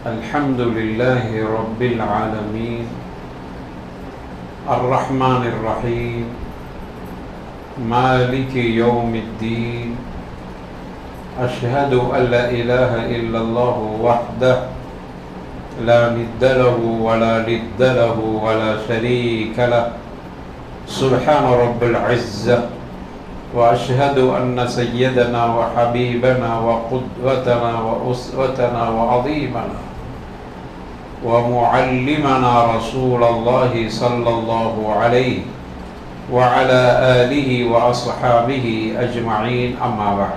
الحمد لله رب العالمين الرحمن الرحيم مالك يوم الدين أشهد أن لا إله إلا الله وحده لا ند له ولا ند له ولا شريك له سبحان رب العزة وأشهد أن سيدنا وحبيبنا وقدوتنا وأسوتنا وعظيمنا ومعلمنا رسول الله صلى الله عليه وعلى آله وأصحابه أجمعين أما بعد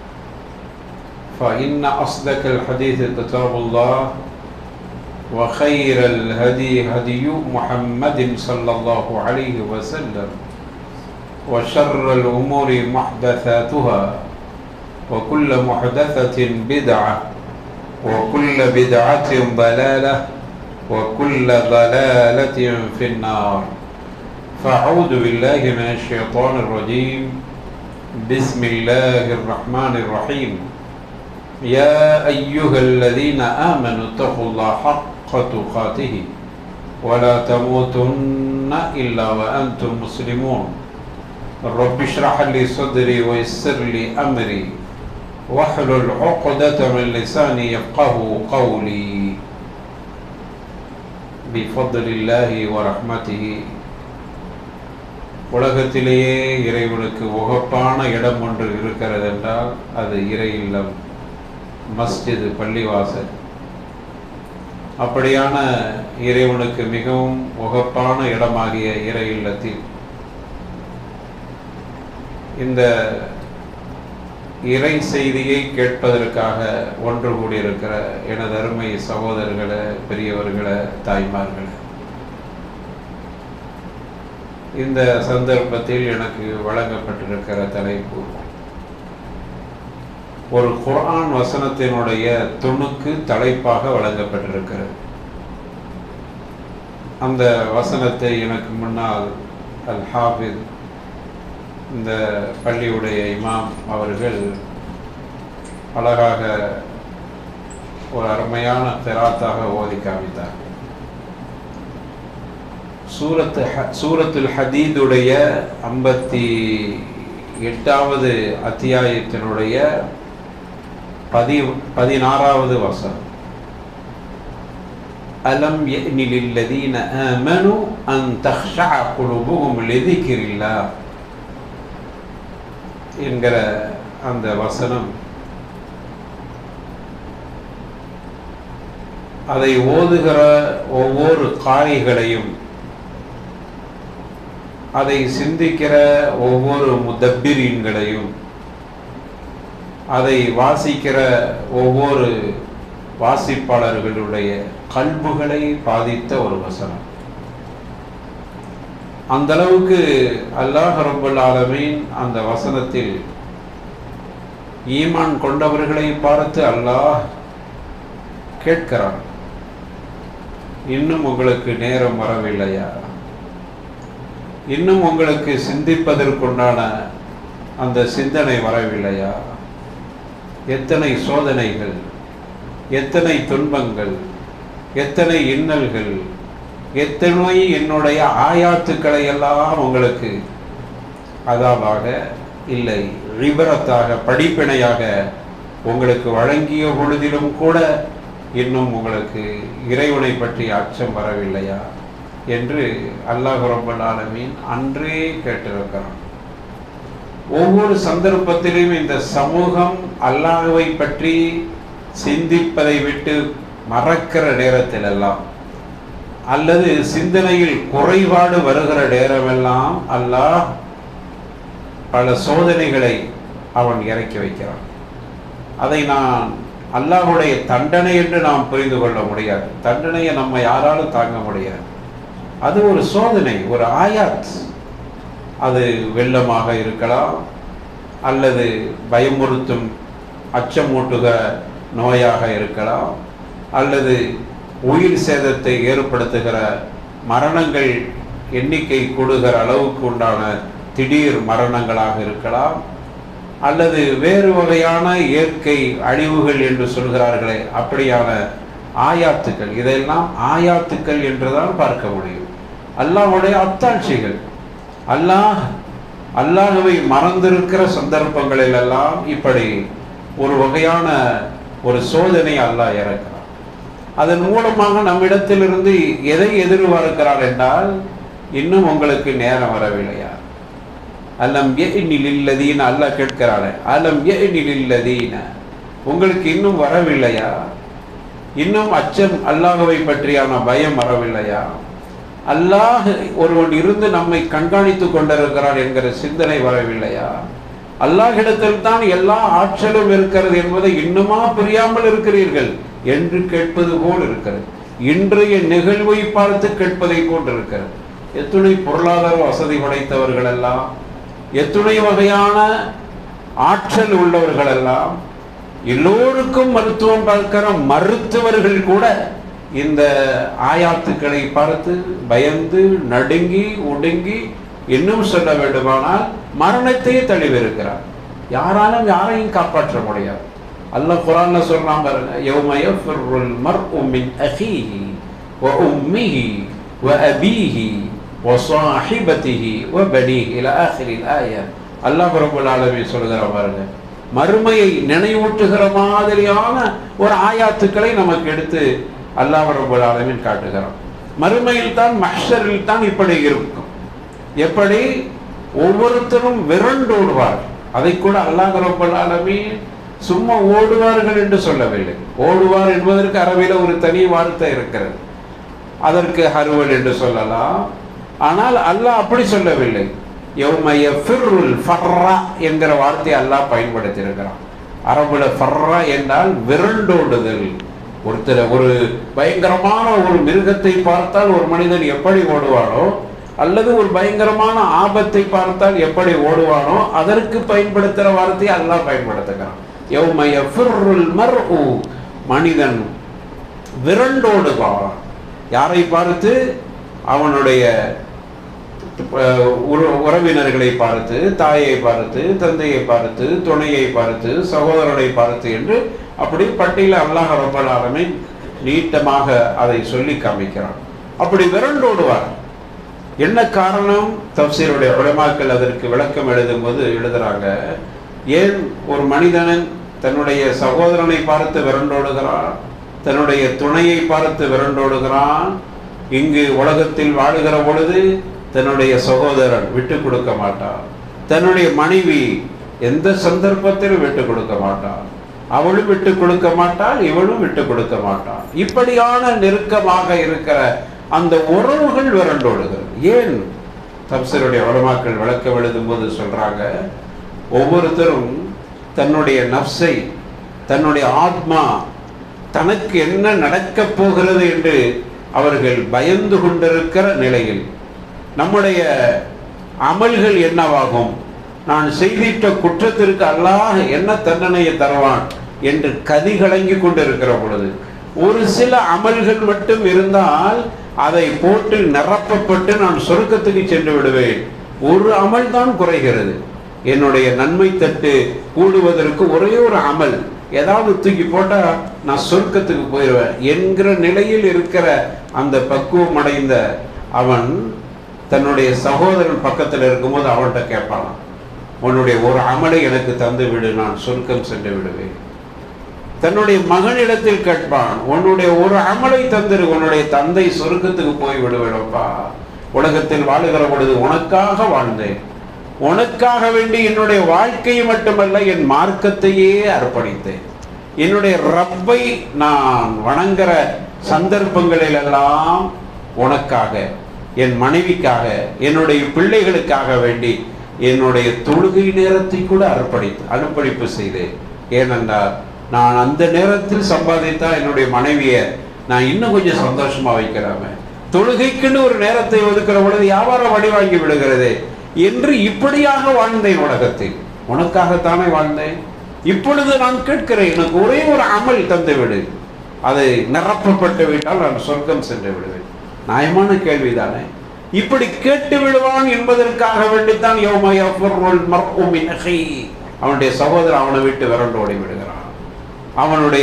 فإن أصدق الحديث كتاب الله وخير الهدي هدي محمد صلى الله عليه وسلم وشر الأمور محدثاتها وكل محدثة بدعة وكل بدعة ضلالة وكل ضلالة في النار فأعوذ بالله من الشيطان الرجيم بسم الله الرحمن الرحيم يا أيها الذين آمنوا اتقوا الله حق تقاته ولا تموتن إلا وأنتم مسلمون رب اشرح لي صدري ويسر لي أمري واحلل عقدة من لساني يفقه قولي بفضل الله ورحمته உலகத்திலேயே இறைவனுக்கு உகப்பான இடம் ஒன்று இருக்கிறது என்றால் அது இறை இல்லம் மஸ்ஜிது பள்ளிவாசல் அப்படியான இறைவனுக்கு மிகவும் உகப்பான இடமாகிய இறை இல்லத்தில் இந்த இறை செய்தியை கேட்பதற்காக ஒன்று கூடியிருக்கிற எனது அருமை சகோதரர்களே பெரியவர்களே தாய்மார்களே இந்த சந்தர்ப்பத்தில் எனக்கு வழங்கப்பட்டிருக்கிற தலைப்பு ஒரு குர்ஆன் வசனத்தினுடைய துணுக்கு தலைப்பாக வழங்கப்பட்டிருக்கிறது அந்த வசனத்தை எனக்கு முன்னால் அல் ஹாஃபித் இந்த பள்ளியுடைய இமாம் அவர்கள் அழகாக ஒரு அருமையான தெராத்தாக ஓதி காமித்தார் சூரத்து சூரத்துல் ஹதீதுடைய ஐம்பத்தி எட்டாவது அத்தியாயத்தினுடைய பதி பதினாறாவது வசனம் அலம் யனிலில்லதீன ஆமனு அன் தக்ஷா குலுபுகும் லிதிக்கிரில்லா என்கிற அந்த வசனம் அதை ஓதுகிற ஒவ்வொரு காய்களையும் அதை சிந்திக்கிற ஒவ்வொரு முதப்பிரீன்களையும் அதை வாசிக்கிற ஒவ்வொரு வாசிப்பாளர்களுடைய கல்புகளை பாதித்த ஒரு வசனம் அந்த அளவுக்கு அல்லாஹ் ரபுல் ஆலமீன் அந்த வசனத்தில் ஈமான் கொண்டவர்களை பார்த்து அல்லாஹ் கேட்கிறான் இன்னும் உங்களுக்கு நேரம் வரவில்லையா இன்னும் உங்களுக்கு சிந்திப்பதற்குண்டான அந்த சிந்தனை வரவில்லையா எத்தனை சோதனைகள் எத்தனை துன்பங்கள் எத்தனை இன்னல்கள் எத்தனை என்னுடைய ஆயாத்துக்களை எல்லாம் உங்களுக்கு அதாவாக இல்லை விபரத்தாக படிப்பினையாக உங்களுக்கு வழங்கிய பொழுதிலும் கூட இன்னும் உங்களுக்கு இறைவனை பற்றி அச்சம் வரவில்லையா என்று அல்லாஹ் ரபுல் ஆலமீன் அன்றே கேட்டிருக்கிறான் ஒவ்வொரு சந்தர்ப்பத்திலும் இந்த சமூகம் அல்லாஹுவை பற்றி சிந்திப்பதை விட்டு மறக்கிற நேரத்தில் எல்லாம் அல்லது சிந்தனையில் குறைபாடு வருகிற நேரமெல்லாம் அல்லாஹ் பல சோதனைகளை அவன் இறக்கி வைக்கிறான் அதை நான் அல்லாஹுடைய தண்டனை என்று நாம் புரிந்து கொள்ள முடியாது தண்டனையை நம்ம யாராலும் தாங்க முடியாது அது ஒரு சோதனை ஒரு ஆயாத் அது வெள்ளமாக இருக்கலாம் அல்லது பயமுறுத்தும் அச்சமூட்டுகிற நோயாக இருக்கலாம் அல்லது உயிர் சேதத்தை ஏற்படுத்துகிற மரணங்கள் எண்ணிக்கை கூடுகிற அளவுக்கு உண்டான திடீர் மரணங்களாக இருக்கலாம் அல்லது வேறு வகையான இயற்கை அழிவுகள் என்று சொல்கிறார்களே அப்படியான ஆயாத்துக்கள் இதெல்லாம் ஆயாத்துக்கள் என்றுதான் பார்க்க முடியும் அல்லாஹ்வுடைய அத்தாட்சிகள் அல்லாஹ் அல்லாஹுவை மறந்திருக்கிற சந்தர்ப்பங்களில் எல்லாம் இப்படி ஒரு வகையான ஒரு சோதனை அல்லாஹ் இறக்கிறார் அதன் மூலமாக நம்மிடத்திலிருந்து எதை எதிர்பார்க்கிறார் என்றால் இன்னும் உங்களுக்கு நேரம் வரவில்லையா அலம் இல்லதீன அல்லாஹ் கேட்கிறாளே அலம் இல்லதீன உங்களுக்கு இன்னும் வரவில்லையா இன்னும் அச்சம் அல்லாஹுவை பற்றியான பயம் வரவில்லையா அல்லாஹ் ஒருவன் இருந்து நம்மை கண்காணித்து கொண்டிருக்கிறார் என்கிற சிந்தனை வரவில்லையா அல்லாஹிடத்தில் தான் எல்லா ஆற்றலும் இருக்கிறது என்பதை இன்னுமா புரியாமல் இருக்கிறீர்கள் என்று கேட்பது போல் இருக்கிறது இன்றைய நிகழ்வை பார்த்து கேட்பதை போன்று இருக்கிறது எத்துணை பொருளாதார வசதி படைத்தவர்கள் எல்லாம் எத்துணை வகையான ஆற்றல் உள்ளவர்கள் எல்லாம் எல்லோருக்கும் மருத்துவம் பார்க்கிற மருத்துவர்கள் கூட இந்த ஆயாத்துக்களை பார்த்து பயந்து நடுங்கி ஒடுங்கி இன்னும் சொல்ல வேண்டுமானால் மரணத்தையே தழுவிருக்கிறார் யாராலும் யாரையும் காப்பாற்ற முடியாது அல்லாஹ் குரான்ல சொல்றான் பாருங்க யௌம யஃபிருல் மர்உ மின் அஹீஹி வ உம்மிஹி வ அபீஹி வ ஸாஹிபதிஹி வ பனீஹி இலா ஆখিরিல் ஆயா அல்லாஹ் ரப்பல் ஆலமீன் சொல்கிறார் பாருங்க மறுமையை நினைவூட்டுகிற மாதிரியான ஒரு ஆயாத்துக்களை நமக்கு எடுத்து அல்லாஹ் ரப்பல் ஆலமீன் காட்டுகிறான் மறுமையில் தான் மஹ்ஷரில் தான் இப்படி இருக்கும் எப்படி ஒவ்வொருத்தரும் விரண்டோடுவார் அதை கூட அல்லாஹ் ரப்பல் ஆலமீன் சும்மா ஓடுவார்கள் என்று சொல்லவில்லை ஓடுவார் என்பதற்கு அரபில ஒரு தனி வார்த்தை இருக்கிறது அதற்கு ஹருவல் என்று சொல்லலாம் ஆனால் அல்லாஹ் அப்படி சொல்லவில்லை யௌமய ஃபிர்ருல் ஃபர்ரா என்கிற வார்த்தையை அல்லாஹ் பயன்படுத்தியிருக்கிறான் அரபுல ஃபர்ரா என்றால் விரண்டோடுதல் ஒருத்தர் ஒரு பயங்கரமான ஒரு மிருகத்தை பார்த்தால் ஒரு மனிதன் எப்படி ஓடுவானோ அல்லது ஒரு பயங்கரமான ஆபத்தை பார்த்தால் எப்படி ஓடுவானோ அதற்கு பயன்படுத்துகிற வார்த்தையை அல்லாஹ் பயன்படுத்துகிறான் யௌமய ஃபிர்ருல் மர்உ மனிதன் விரண்டோடுவான் யாரை பார்த்து அவனுடைய அஹ், உற- உறவினர்களை பார்த்து தாயை பார்த்து தந்தையை பார்த்து துணையை பார்த்து சகோதரனை பார்த்து என்று அப்படி பட்டியல அல்லாஹ் ரப்பல் ஆலமீன் நீட்டமாக அதை சொல்லி காமிக்கிறான் அப்படி விரண்டோடுவார் என்ன காரணம் தப்சீருடைய உலமாக்கள் அதற்கு விளக்கம் எழுதும்போது எழுதுறாங்க ஏன் ஒரு மனிதன் தன்னுடைய சகோதரனை பார்த்து விரண்டோடுகிறான் தன்னுடைய துணையை பார்த்து விரண்டோடுகிறான் இங்கு உலகத்தில் வாழுகிற பொழுது தன்னுடைய சகோதரன் விட்டு கொடுக்க மாட்டான் தன்னுடைய மனைவி எந்த சந்தர்ப்பத்திலும் விட்டு கொடுக்க மாட்டான் அவளும் விட்டு கொடுக்க மாட்டாள் இவளும் விட்டு கொடுக்க மாட்டான் இப்படியான நெருக்கமாக இருக்கிற அந்த உறவுகள் விரண்டோடுகிறது ஏன் தப்சருடைய உலமாக்கள் விளக்கம் எழுதும்போது சொல்றாங்க ஒவ்வொருத்தரும் தன்னுடைய நப்சை தன்னுடைய ஆத்மா தனக்கு என்ன நடக்கப் போகிறது என்று அவர்கள் பயந்து கொண்டிருக்கிற நிலையில் நம்முடைய அமல்கள் என்னவாகும் நான் செய்திட்ட குற்றத்திற்கு அல்லாஹ் என்ன தண்டனையை தருவான் என்று கதி கலங்கி கொண்டிருக்கிற பொழுது ஒரு சில அமல்கள் மட்டும் இருந்தால் அதை போட்டு நிரப்பப்பட்டு நான் சொர்க்கத்துக்கு சென்று விடுவேன் ஒரு அமல் தான் குறைகிறது என்னுடைய நன்மை தட்டு கூடுவதற்கு ஒரே ஒரு அமல் ஏதாவது தூக்கி போட்டா நான் சொர்க்கத்துக்கு போயிடுவேன் என்கிற நிலையில் இருக்கிற அந்த பக்குவம் அடைந்த அவன் தன்னுடைய சகோதரன் பக்கத்தில் இருக்கும்போது அவன்கிட்ட கேட்பானாம் உன்னுடைய ஒரு அமலை எனக்கு தந்து விடு நான் சொர்க்கம் சென்று விடுவேன் தன்னுடைய மகனிடத்தில் கேட்பான் உன்னுடைய ஒரு அமலை தந்திரு உன்னுடைய தந்தை சொர்க்கத்துக்கு போய் விடுவேனப்பா உலகத்தில் வாழுகிற பொழுது உனக்காக வாழ்ந்தேன் உனக்காக வேண்டி என்னுடைய வாழ்க்கையை மட்டுமல்ல என் மார்க்கத்தையே அர்ப்பணித்தேன் என்னுடைய ரப்பை நான் வணங்குற சந்தர்ப்பங்களில் எல்லாம் உனக்காக என் மனைவிக்காக என்னுடைய பிள்ளைகளுக்காக வேண்டி என்னுடைய தொழுகை நேரத்தை கூட அர்ப்பணித்து அர்ப்பணிப்பு செய்தேன் ஏனென்றால் நான் அந்த நேரத்தில் சம்பாதித்தா என்னுடைய மனைவியை நான் இன்னும் கொஞ்சம் சந்தோஷமா வைக்கிறாம தொழுகைக்குன்னு ஒரு நேரத்தை ஒதுக்கிற பொழுது வியாபாரம் வழி வாங்கி விடுகிறதே என்று இப்படியாக வாழ்ந்தேன் உலகத்தில் உனக்காகத்தானே வாழ்ந்தேன் இப்பொழுது நான் கேட்கிறேன் எனக்கு ஒரே ஒரு அமல் தந்து விடு அது நிரப்பப்பட்டு விட்டால் நான் சொர்க்கம் சென்று விடுவேன் நியாயமான கேள்விதானே இப்படி கேட்டு விடுவான் என்பதற்காக வேண்டித்தான் யௌம யஃபுர்ருல் மர்உ மின் அஹீ. அவனுடைய சகோதரன் அவனை விட்டு விரண்டு ஓடி விடுகிறான் அவனுடைய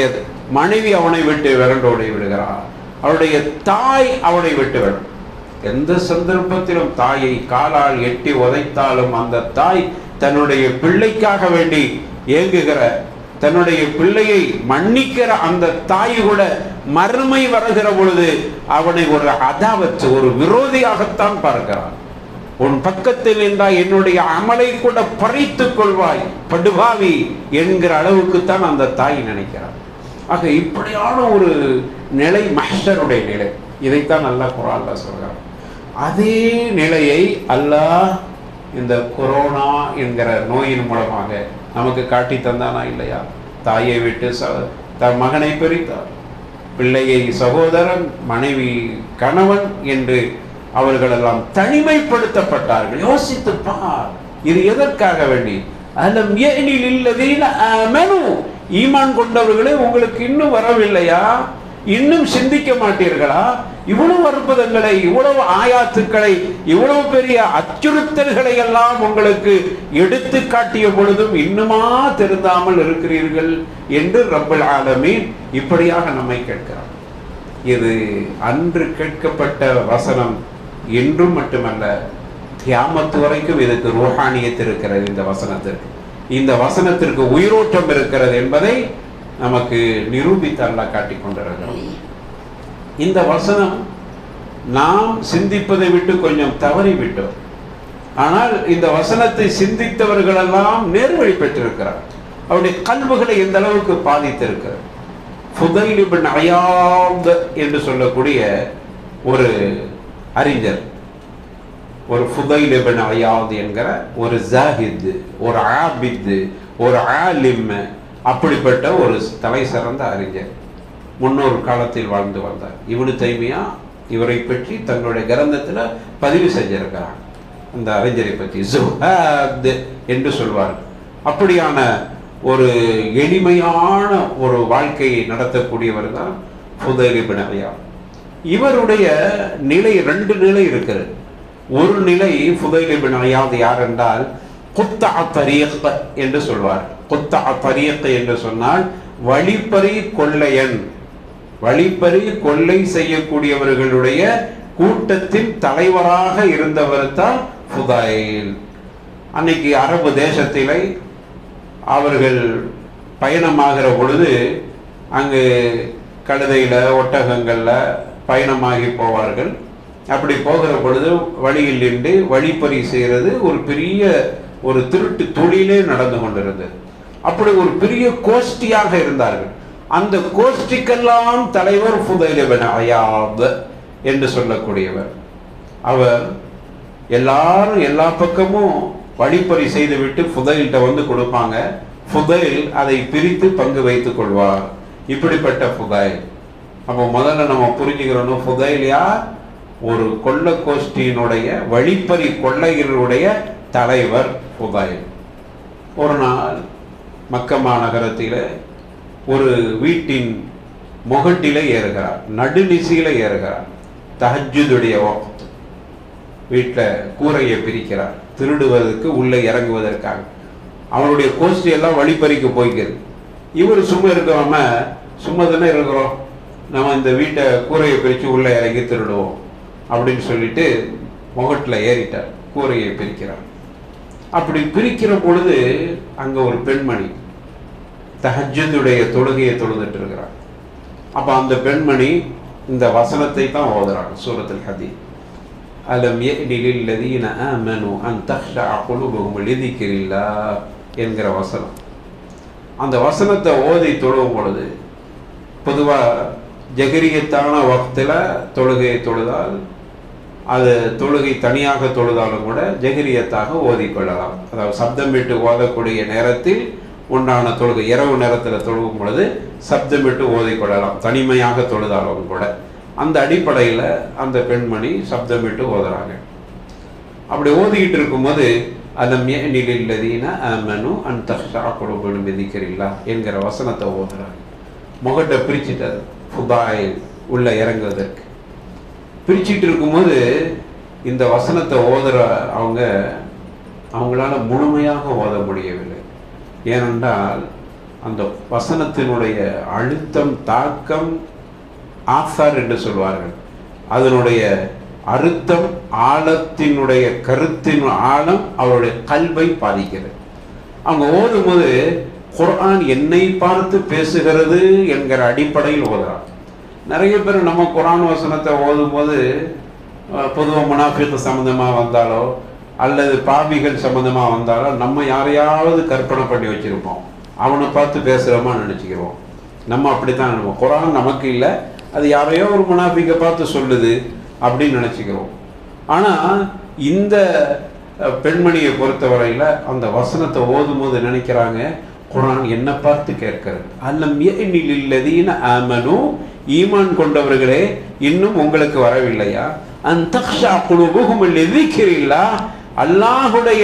மனைவி அவனை விட்டு விரண்டோடி விடுகிறார் அவருடைய தாய் அவனை விட்டு விடும் எந்த சந்தர்ப்பத்திலும் தாயை காலால் எட்டி உதைத்தாலும் அந்த தாய் தன்னுடைய பிள்ளைக்காக வேண்டி ஏங்குகிற தன்னுடைய பிள்ளையை மன்னிக்கிற அந்த தாய் கூட மறுமை வருகிற பொழுது அவனை ஒரு அதாவத்து ஒரு விரோதியாகத்தான் பார்க்கிறான் உன் பக்கத்தில் இருந்தால் என்னுடைய அமலை கூட பறித்துக் கொள்வாய் படுபாவி என்கிற அளவுக்குத்தான் அந்த தாய் நினைக்கிறார் ஆக இப்படியான ஒரு நிலை மஹருடைய நிலை இதைத்தான் அல்லாஹ் குரான்ல சொல்கிறார் அதே நிலையை அல்லாஹ் இந்த கொரோனா என்கிற நோயின் மூலமாக நமக்கு காட்டி தந்தானா இல்லையா தாயை விட்டு ச தன் மகனை பிரித்தார் பிள்ளையை சகோதரன் மனைவி கணவன் என்று அவர்களெல்லாம் தனிமைப்படுத்தப்பட்டார்கள் யோசித்து பார் இது எதற்காக வேண்டி அலம் ஏனில் இல்லதீன ஆமனு ஈமான் கொண்டவர்களே உங்களுக்கு இன்னும் வரவில்லையா இன்னும் சிந்திக்க மாட்டீர்களா இவ்வளவு அற்புதங்களை இவ்வளவு ஆயாத்துக்களை இவ்வளவு பெரிய அச்சுறுத்தல்களை எல்லாம் உங்களுக்கு எடுத்து காட்டிய பொழுதும் இன்னுமா திருந்தாமல் இருக்கிறீர்கள் என்று ரப்பல் ஆலமீன் இப்படியாக நம்மை கேட்கிறார் இது அன்று கேட்கப்பட்ட வசனம் என்றும் மட்டுமல்ல தியாமத்து வரைக்கும் இதுக்கு ரூஹானியத் இருக்கிறது இந்த வசனத்திற்கு இந்த வசனத்திற்கு உயிரோட்டம் இருக்கிறது என்பதை நமக்கு நிரூபித்து அல்லாஹ் காட்டிக் கொண்டிருக்கிறோம் இந்த வசனம் நாம் சிந்திப்பதை விட்டு கொஞ்சம் தவறி விட்டோம் ஆனால் இந்த வசனத்தை சிந்தித்தவர்களெல்லாம் நேர்வழி பெற்றிருக்கிறார் அவருடைய கல்வுகளை எந்த அளவுக்கு பாதித்திருக்கிறார் ஃபுதைல் இப்ன் அயாத் என்று சொல்லக்கூடிய ஒரு அறிஞர் ஒரு ஃபுதைல் இப்ன் அயாத் என்கிற ஒரு ஜாஹித் ஒரு ஆபித் ஒரு ஆலிம் அப்படிப்பட்ட ஒரு தலை சிறந்த அறிஞர் முன்னொரு காலத்தில் வாழ்ந்து வந்தார் இவனு தைமியா இவரை பற்றி தங்களுடைய கிரந்தத்தில் பதிவு செஞ்சிருக்கிறார் அந்த அறிஞரை பற்றி ஜுஹாத் என்று சொல்வார் அப்படியான ஒரு எளிமையான ஒரு வாழ்க்கையை நடத்தக்கூடியவர் தான் ஃபுதைல் இப்ன் அயாத் இவருடைய நிலை ரெண்டு நிலை இருக்கிறது ஒரு நிலை ஃபுதைல் இப்ன் அயாத் யார் என்றால் குத்தா தரீக் என்று சொல்வார் குத்தா தரீக் என்று சொன்னால் வழிப்பறி கொள்ளையன் வழிப்பறி கொள்ளை செய்யக்கூடியவர்களுடைய கூட்டத்தின் தலைவராக இருந்தவர் தான் ஃபுதைல் அன்னைக்கு அரபு தேசத்திலே அவர்கள் பயணமாகிற பொழுது அங்கு கழுதையில் ஒட்டகங்களில் பயணமாகி போவார்கள் அப்படி போகிற பொழுது வழியில் நின்று வழிப்பறி செய்கிறது ஒரு பெரிய ஒரு திருட்டு தொழிலே நடந்து கொண்டிருந்தது அப்படி ஒரு பெரிய கோஷ்டியாக இருந்தார்கள் அந்த கோஷ்டிக்கெல்லாம் தலைவர் ஃபுதைலிபன் அயாப் என்று சொல்லக்கூடியவர் அவர் எல்லாரும் எல்லா பக்கமும் வழிப்பறி செய்துவிட்டு ஃபுதைல்கிட்ட வந்து கொடுப்பாங்க ஃபுதைல் அதை பிரித்து பங்கு வைத்துக் கொள்வார் இப்படிப்பட்ட ஃபுதைல் அப்போ முதல்ல நம்ம புரிஞ்சுக்கிறோம் ஃபுதைல் யார் ஒரு கொள்ள கோஷ்டியினுடைய வழிப்பறி கொள்ளைகளுடைய தலைவர் ஃபுதைல் ஒரு நாள் மக்கமா நகரத்தில் ஒரு வீட்டின் முகட்டில ஏறுகிறார் நடுநிசையில ஏறுகிறார் தஹஜுடைய வக்த் வீட்டில் கூரையை பிரிக்கிறார் திருடுவதற்கு உள்ளே இறங்குவதற்காக அவனுடைய கோஷ்டி எல்லாம் வழிப்பறிக்க போய்க்குது இவர் சும்மா இருக்கிறாம சும்மா தானே இருக்கிறோம் நம்ம இந்த வீட்டை கூரையை பிரித்து உள்ளே இறங்கி திருடுவோம் அப்படின்னு சொல்லிட்டு முகட்டில் ஏறிட்டார் கூரையை பிரிக்கிறார் அப்படி பிரிக்கிற பொழுது அங்கே ஒரு பெண்மணி தஹஜுடைய தொழுகையை தொழுதுட்டு இருக்கிறார் அப்போ அந்த பெண்மணி இந்த வசனத்தை தான் ஓதுறாங்க சூரத்தில் ஹதி அலம் யஅனிலில்லதீன ஆமனு அன் தக்ஷா குலுபுஹும் லிதிக்ரில்லாஹ் என்கிற வசனம் அந்த வசனத்தை ஓதி தொழுவும் பொழுது பொதுவாக ஜெகரியத்தான வக்தில் தொழுகையை தொழுதால் அது தொழுகை தனியாக தொழுதாலும் கூட ஜெகரியத்தாக ஓதிக்கொள்ளலாம் அதாவது சப்தம் விட்டு ஓதக்கூடிய நேரத்தில் உண்டான தொழுகை இரவு நேரத்தில் தொழுகும் பொழுது சப்தம் விட்டு ஓதிக்கொள்ளலாம் தனிமையாக தொழுதாலும் கூட அந்த அடிப்படையில் அந்த பெண்மணி சப்தம் விட்டு ஓதுறாங்க அப்படி ஓதிக்கிட்டு இருக்கும்போது அலம் நிலில்லதீன அமனு அன் தஹ்ஷா குழுபுன்னு மிதிக்கிறீங்களா என்கிற வசனத்தை ஓதுறாங்க முகட்டை பிரிச்சுட்டாரு ஃபுதாய் உள்ள இறங்குவதற்கு பிரிச்சுட்டு இருக்கும்போது இந்த வசனத்தை ஓதுற அவங்க அவங்களால முழுமையாக ஓத முடியவில்லை ஏனென்றால் அந்த வசனத்தினுடைய அழுத்தம் தாக்கம் ஆசார் என்று சொல்வார்கள் அதனுடைய அழுத்தம் ஆழத்தினுடைய கருத்தின் ஆழம் அவருடைய கல்வை பாதிக்கிறது அவங்க ஓதும்போது குர்ஆன் என்னை பார்த்து பேசுகிறது என்கிற அடிப்படையில் ஓதுறான் நிறைய பேர் நம்ம குர்ஆன் வசனத்தை ஓதும்போது பொதுவாக முனாஃபிக் சம்மந்தமாக வந்தாலோ அல்லது பாவிகள் சம்மந்தமாக வந்தாலோ நம்ம யாரையாவது கற்பனை பண்ணி வச்சுருப்போம் அவனை பார்த்து பேசுகிறோமா நினச்சிக்கிறோம் நம்ம அப்படித்தான் நினைப்போம் குரான் நமக்கு இல்லை அது யாரையோ ஒரு முனாஃபிக்கை பார்த்து சொல்லுது அப்படின்னு நினச்சிக்கிறோம் ஆனால் இந்த அஹ், பெண்மணியை பொறுத்தவரையில் அந்த வசனத்தை ஓதும் போது நினைக்கிறாங்க குரான் என்ன பார்த்து கேட்கிறது அல்லம் ஏனில் இல்லதீன ஆமனு ஈமான் கொண்டவர்களே இன்னும் உங்களுக்கு வரவில்லையா அந்தக்ஷா குழுபுகும் எதிர்க்கிறீர்களா அல்லாஹுடைய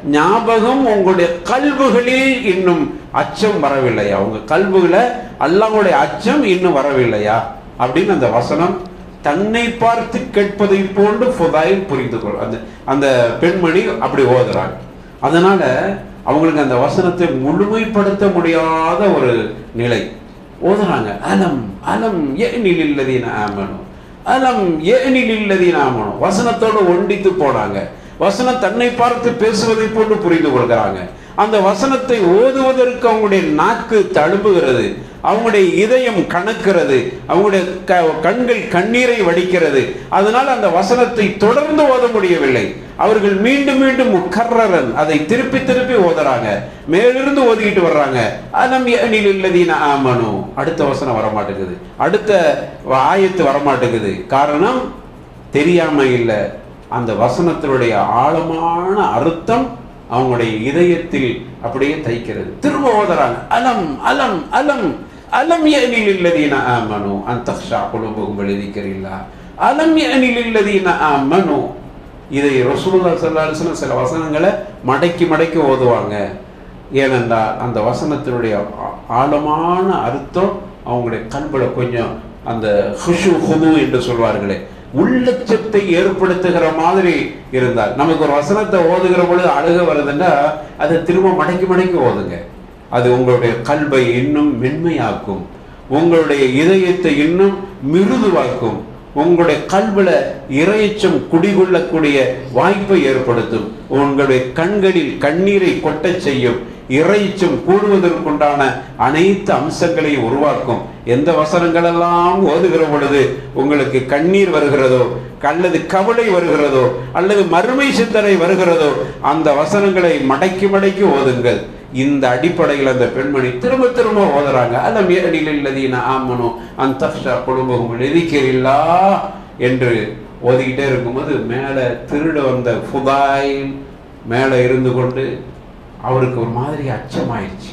ஞாபகம் உங்களுடைய கல்வுகளில் இன்னும் அச்சம் வரவில்லையா உங்க கல்வுகளை அல்லாஹுடைய அச்சம் இன்னும் வரவில்லையா அப்படின்னு அந்த வசனம் தன்னை பார்த்து கேட்பதை போன்று ஃபுதாயில் புரிந்து கொள் அந்த அந்த பெண்மணி அப்படி ஓதுறாங்க அதனால அவங்களுக்கு அந்த வசனத்தை முழுமைப்படுத்த முடியாத ஒரு நிலை ஓதுறாங்க அலம் அலம் ஏனில் இல்லதீன ஆமனும் அலம் ஏனில் இல்லதீன ஆமனும் வசனத்தோடு ஒண்டித்து போனாங்க வசனம் தன்னை பார்த்து பேசுவதை போன்று புரிந்து கொள்கிறாங்க அந்த வசனத்தை ஓதுவதற்கு அவங்களுடைய நாக்கு தழும்புகிறது அவங்களுடைய இதயம் கணக்கிறது அவங்களுடைய க- கண்கள் கண்ணீரை வடிக்கிறது அதனால் அந்த வசனத்தை தொடர்ந்து ஓத முடியவில்லை அவர்கள் மீண்டும் மீண்டும் முக்கர்ரன் அதை திருப்பி திருப்பி ஓதுறாங்க மேலிருந்து ஓதிக்கிட்டு வர்றாங்க அலம் யஅனில் இல்லதீன ஆமனு அடுத்த வசனம் வர மாட்டேங்குது அடுத்த ஆயத்து வர மாட்டேங்குது காரணம் தெரியாம இல்லை அந்த வசனத்தினுடைய ஆழமான அர்த்தம் அவங்களுடைய இதயத்தில் அப்படியே தைக்கிறது திரும்ப ஓதுறாங்க அலம் அலம் அலம் அலம் யஅனில் இல்லதீன ஆமனு அன் தக்ஷா குலுபுகும் வெளிதிக்கிறீங்களா அலம் யஅனில் இல்லதீன ஆமனு இதை ரசூலுல்லாஹி ஸல்லல்லாஹு அலைஹி வஸல்லம் சில வசனங்களை மடக்கி மடக்கி ஓதுவாங்க ஏனென்றால் அந்த வசனத்தினுடைய ஆ- ஆழமான அர்த்தம் அவங்களுடைய கண்பில் கொஞ்சம் அந்த ஹுஷு ஹுது என்று சொல்வார்களே உள்ளச்சத்தை ஏற்படுத்துகிற மாதிரி இருந்தால் நமக்கு ஒரு வசனத்தை ஓதுகிற பொழுது அழுக வருதுன்னா அதை திரும்ப மடக்கி மடக்கி ஓதுங்க அது உங்களுடைய கல்வை இன்னும் மென்மையாக்கும் உங்களுடைய இதயத்தை இன்னும் மிருதுவாக்கும் உங்களுடைய கல்வில இறையச்சம் குடிகொள்ளக்கூடிய வாய்ப்பை ஏற்படுத்தும் உங்களுடைய கண்களில் கண்ணீரை கொட்டச் செய்யும் இறைச்சம் கூடுவதற்குண்டான அனைத்து அம்சங்களையும் உருவாக்கும் எந்த வசனங்களெல்லாம் ஓதுகிற பொழுது உங்களுக்கு கண்ணீர் வருகிறதோ அல்லது கவலை வருகிறதோ அல்லது மறுமை சிந்தனை வருகிறதோ அந்த வசனங்களை மடக்கி மடக்கி ஓதுங்கள் இந்த அடிப்படையில் அந்த பெண்மணி திரும்ப திரும்ப ஓதுறாங்க அலம் ஏடில் இல்லதீன ஆமனோ அந்த குடும்பம் எதிக்கிறீல்லா என்று ஓதிக்கிட்டே இருக்கும்போது மேலே திருட வந்த ஃபுதாயில் மேலே இருந்து கொண்டு அவருக்கு ஒரு மாதிரி அச்சமாயிடுச்சு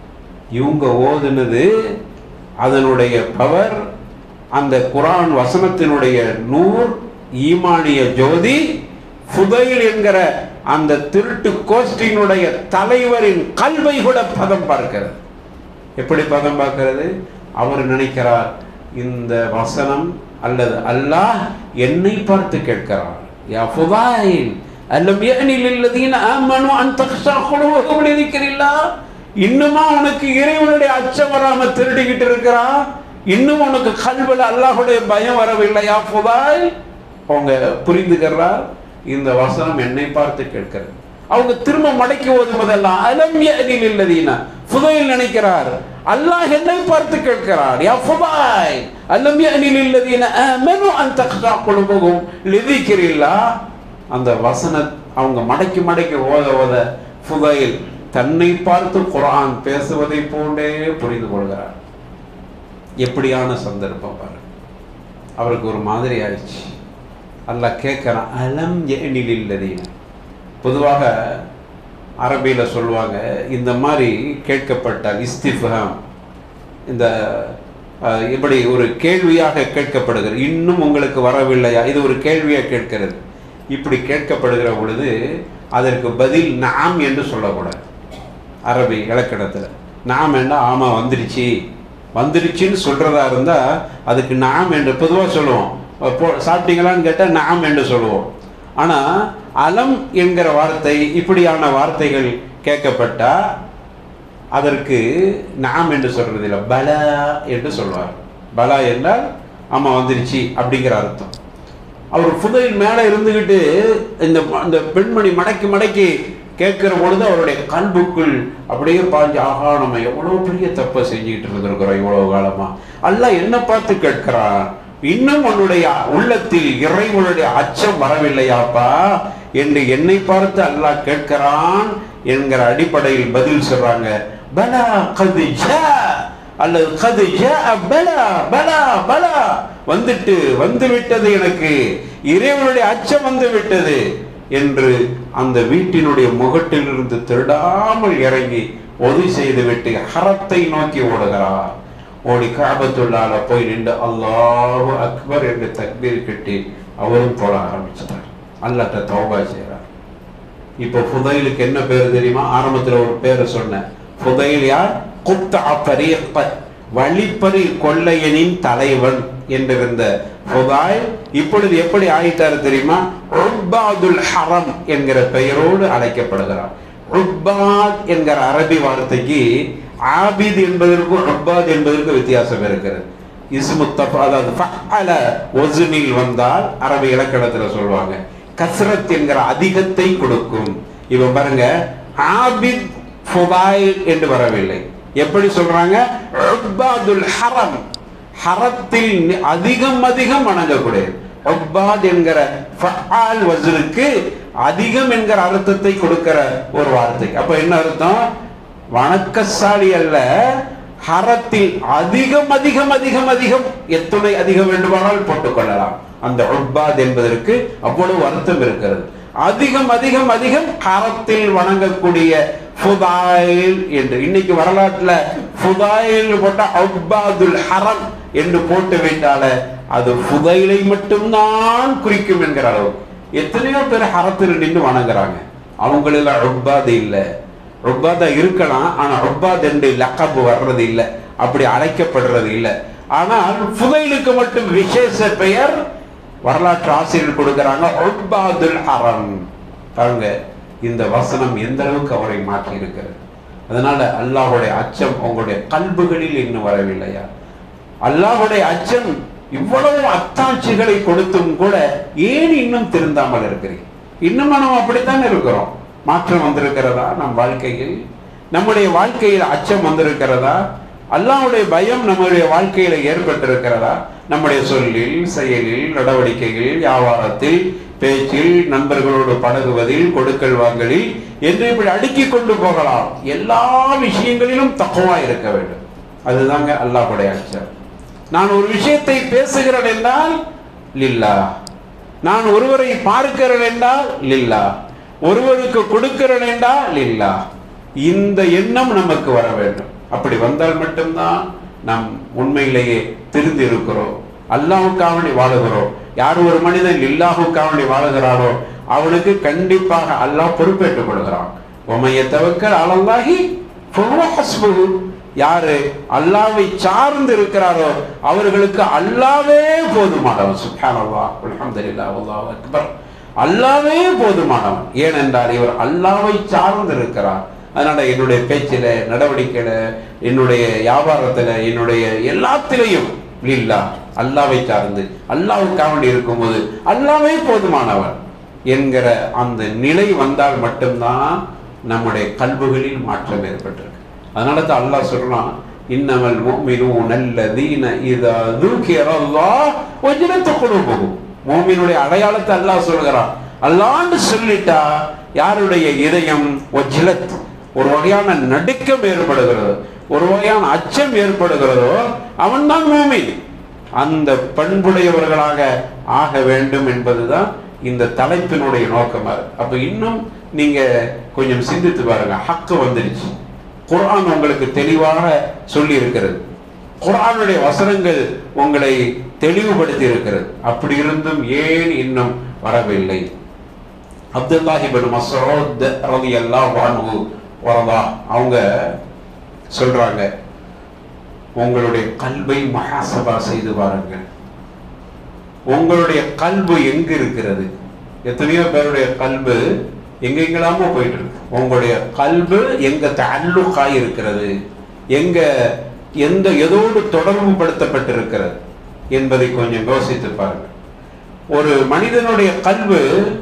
இவங்க ஓதுனது அதனுடைய பவர் அந்த குரான் வசனத்தினுடைய நூர் ஈமானிய ஜோதி ஃபுதைல் என்கிற அந்த திருட்டு கோஷ்டியினுடைய தலைவரின் கல்வை கூட பதம் பார்க்கிறது எப்படி பதம் பார்க்கிறது அவர் நினைக்கிறார் இந்த வசனம் அல்லது அல்லாஹ் என்னை பார்த்து கேட்கிறார் யா ஃபுதைல் அல்லம் யஅனில் இல்லதீன ஆமனு அன் தக்ஷா குலூபுஹும் லிதிக்ரில்லாஹ் இன்னுமா உனக்கு இறைவனுடைய அச்சம் வராம திருடிக்கிட்டு இருக்கிறா இன்னும் உனக்கு கல்வில அல்லாஹ்வுடைய பயம் வரவில்லையா ஃபுதாய் அவங்க புரிந்துக்கிறா இந்த வசனம் என்னை பார்த்து கேட்கிறது அவங்க திரும்ப மடக்கி ஓதுவதெல்லாம் அலம் யஅனில் இல்லதீன ஃபுதைல் நினைக்கிறார் அல்லாஹ் என்னை பார்த்து கேட்கிறார் யா ஃபுதாய் அலம் யஅனில் இல்லதீன ஆமனு அன் தக்ஷா குலூபுஹும் லிதிக்ரில்லாஹ் அந்த வசன அவங்க மடக்கி மடக்கி ஓத ஓத ஃபுதைல் தன்னை பார்த்து குர்ஆன் பேசுவதை போன்றே புரிந்து கொள்கிறார் எப்படியான சந்தர்ப்பம் பாரு அவருக்கு ஒரு மாதிரி ஆயிடுச்சு அல்லாஹ் கேட்குறான் அலம் ஏனில் இல்லதீன பொதுவாக அரபியில் சொல்லுவாங்க இந்த மாதிரி கேட்கப்பட்டால் இஸ்திஃபாம் இந்த அஹ், இப்படி ஒரு கேள்வியாக கேட்கப்படுகிறது இன்னும் உங்களுக்கு வரவில்லையா இது ஒரு கேள்வியாக கேட்கிறது இப்படி கேட்கப்படுகிற பொழுது அதற்கு பதில் நாம் என்று சொல்லக்கூடாது அரபி இலக்கணத்தில் நாம் என்ன ஆமாம் வந்துருச்சு வந்துருச்சுன்னு சொல்கிறதா இருந்தால் அதுக்கு நாம் என்று பொதுவாக சொல்லுவோம் போ சாப்பிட்டீங்களான்னு கேட்டால் நாம் என்று சொல்லுவோம் ஆனால் அலம் என்கிற வார்த்தை இப்படியான வார்த்தைகள் கேட்கப்பட்டா அதற்கு நாம் என்று சொல்றது இல்லை பலா என்று சொல்வார் பலா என்றால் ஆமா வந்துருச்சு அப்படிங்கிற அர்த்தம் அவர் புதையில் மேலே இருந்துக்கிட்டு இந்த அந்த பெண்மணி மடக்கி மடக்கி கேட்கிற பொழுது அவருடைய கல்புக்குள் அப்படியே பாஞ்சு ஆகா நம்ம எவ்வளவு பெரிய தப்பை செஞ்சுக்கிட்டு இருந்திருக்கிறோம் இவ்வளவு காலமா அல்லாஹ் என்ன பார்த்து கேட்கிறான் இன்னும் உன்னுடைய உள்ளத்தில் இறைவனுடைய அச்சம் வரவில்லையாப்பா என்று என்னை பார்த்து அல்லாஹ் கேட்கிறான் என்கிற அடிப்படையில் பதில் சொல்றாங்க பலா கது ஜா அல்லது கது ஜா பலா பலா பலா வந்துட்டு வந்து விட்டது எனக்கு இறைவனுடைய அச்சம் வந்து விட்டது என்று அந்த வீட்டினுடைய முகட்டிலிருந்து திருடாமல் இறங்கி உதவி செய்துவிட்டு ஹரத்தை நோக்கி ஓடுகிறார் ஓடி காபத்துள்ளால போய் நின்று அல்லாஹு அக்பர் என்று தக்பீர் கட்டி அவரும் போட ஆரம்பிச்சிட்டார் அல்லாட்ட தௌபா செய்கிறார் இப்போ ஃபுதைலுக்கு என்ன பேர் தெரியுமா ஆரம்பத்துல ஒரு பேரை சொன்னேன் ஃபுதைல் யார் குப்தா பரீக் வழிப்பறி கொள்ளையனின் தலைவன் என்றிருந்த ஃபுதாயில் இப்பொழுது எப்படி ஆயிட்டார் தெரியுமா உப்பாதுல் ஹரம் என்கிற பெயரோடு அழைக்கப்படுகிறார் உப்பாத் என்கிற அரபி வார்த்தைக்கு ஆபித் என்பதற்கும் உப்பாத் என்பதற்கும் வித்தியாசம் இருக்கிறது இஸ்முத்தப் அதாவது ஃபஅல ஒசுனில் வந்தால் அரபி இலக்கணத்துல சொல்லுவாங்க கஸ்ரத் என்கிற அதிகத்தை கொடுக்கும் இவன் பாருங்க ஆபித் ஃபுதாயில் என்று வரவில்லை எப்படி சொல்றாங்க உப்பாதுல் ஹரம் ஹரத்தில் நி- அதிகம் அதிகம் வணங்கக்கூடியது உப்பாத் என்கிற ஃபஆல் வஸ்னுக்கு அதிகம் என்கிற அர்த்தத்தை கொடுக்கிற ஒரு வார்த்தை அப்ப என்ன அர்த்தம் வணக்கசாலி அல்ல ஹரத்தில் அதிகம் அதிகம் அதிகம் அதிகம் எத்துணை அதிகம் வேண்டுமானால் போட்டுக்கொள்ளலாம் அந்த உப்பாத் என்பதற்கு அவ்வளவு அர்த்தம் இருக்கிறது அதிகம் அதிகம் அதிகம் ஹரத்தில் வணங்கக்கூடிய ஃபுதாயில் என்று இன்னைக்கு வரலாற்றுல ஃபுதாயில் போட்ட உப்பாதுல் ஹரம் என்று போட்டு விட்டால அது ஃபுதைலை மட்டும்தான் குறிக்கும் என்கிற அளவு எத்தனையோ பேர் ஹரத்தில் நின்று வணங்குறாங்க அவங்கள உப்பாது இல்லை ருப்பாதா இருக்கலாம் ஆனா ருப்பாத் என்று லக்கபு வர்றது இல்லை அப்படி அழைக்கப்படுறது இல்லை ஆனால் புதைலுக்கு மட்டும் விசேஷ பெயர் வரலாற்று ஆசிரியர் கொடுக்கிறாங்க உப்பாதுல் ஹரம் பாருங்க இந்த வசனம் எந்த அளவுக்கு அவரை மாற்றி இருக்கிறது அதனால அல்லாஹ்வுடைய அச்சம் உங்களுடைய கல்புகளில் இன்னும் வரவில்லையா அல்லாஹ்வுடைய அச்சம் இவ்வளவு அத்தாட்சிகளை கொடுத்தும் கூட ஏன் இன்னும் திருந்தாமல் இருக்கிறீங்க இன்னும் நம்ம அப்படித்தான் இருக்கிறோம் மாற்றம் வந்திருக்கிறதா நம் வாழ்க்கையில் நம்முடைய வாழ்க்கையில் அச்சம் வந்திருக்கிறதா அல்லாஹ்வுடைய பயம் நம்முடைய வாழ்க்கையில ஏற்பட்டிருக்கிறதா நம்முடைய சொல்லில் செயலில் நடவடிக்கைகளில் வியாபாரத்தில் பேச்சில் நண்பர்களோடு பழகுவதில் கொடுக்கல் வாங்கலில் என்று இப்படி அடுக்கிக் கொண்டு போகலாம் எல்லா விஷயங்களிலும் தக்குவா இருக்க வேண்டும் அதுதாங்க அல்லாஹ்வுடைய அச்சம் நான் ஒரு விஷயத்தை பேசுகிறேன் என்றால் லில்லா நான் ஒருவரை பார்க்கிறேன் என்றால் லில்லா ஒருவருக்கு கொடுக்கிறேன் என்றால் லில்லா இந்த எண்ணம் நமக்கு வர வேண்டும் அப்படி வந்தால் மட்டும்தான் நாம் உண்மையிலேயே திருந்தி இருக்கிறோம் அல்லாஹ்வுக்காக வாழுகிறோம் யார் ஒரு மனிதன் லில்லாஹுக்காக வாழுகிறாரோ அவனுக்கு கண்டிப்பாக அல்லாஹ் பொறுப்பேற்றுக் கொள்கிறான் உமைய தவக்கல் அலல்லாஹி ஃபஹுவ ஹஸ்புஹு யாரு அல்லாவை சார்ந்து இருக்கிறாரோ அவர்களுக்கு அல்லாவே போதுமானவன் சுப்ஹானல்லாஹ் அல்ஹம்துலில்லாஹ் அல்லாஹ் அக்பர் அல்லாவே போதுமானவன் ஏனென்றால் இவர் அல்லாவை சார்ந்து இருக்கிறார் அதனால என்னுடைய பேச்சில நடவடிக்கையில என்னுடைய வியாபாரத்துல என்னுடைய எல்லாத்திலையும் இல்லா அல்லாவை சார்ந்து அல்லாவுக்காக வேண்டி இருக்கும்போது அல்லாவே போதுமானவன் என்கிற அந்த நிலை வந்தால் மட்டும்தான் நம்முடைய கல்புகளில் மாற்றம் ஏற்பட்டிருக்கு அதனால தான் அல்லாஹ் சொல்றான் இன்னமல் முஃமினூன அல்லதீன இதா ذُكِرَ வஜ்ரத்து குலூபுஹும் மூமினுடைய அடையாளத்தை அல்லாஹ் சொல்கிறான் அல்லான்னு சொல்லிட்டா யாருடைய இதயம் வஜ்லத் ஒரு வகையான நடுக்கம் ஏற்படுகிறது ஒரு வகையான அச்சம் ஏற்படுகிறதோ அவன்தான் மூமின் அந்த பண்புடையவர்களாக ஆக வேண்டும் என்பதுதான் இந்த தலைப்பினுடைய நோக்கமா இருக்கு. அப்ப இன்னும் நீங்க கொஞ்சம் சிந்தித்து பாருங்க ஹக்கு வந்துருச்சு குர்ஆன் உங்களுக்கு தெளிவாக சொல்லி இருக்கிறது குர்ஆனுடைய வசனங்கள் உங்களை தெளிவுபடுத்தி இருக்கிறது அப்படி இருந்தும் ஏன் இன்னும் வரவில்லை அப்துல்லாஹி பின் மஸ்ஊத் ரலியல்லாஹு அன்ஹு வரதா அவங்க சொல்றாங்க உங்களுடைய கல்வை மகாசபா செய்து பாருங்கள் உங்களுடைய கல்வு எங்க இருக்கிறது எத்தனையோ பேருடைய கல்வு எங்கெங்கெல்லாமோ போயிட்டு இருக்கு உங்களுடைய கல்வு எங்க தல்லுக்காய் இருக்கிறது எங்க எந்த எதோடு தொடர்பு படுத்தப்பட்டிருக்கிறது என்பதை கொஞ்சம் யோசித்து பாருங்க ஒரு மனிதனுடைய கல்வு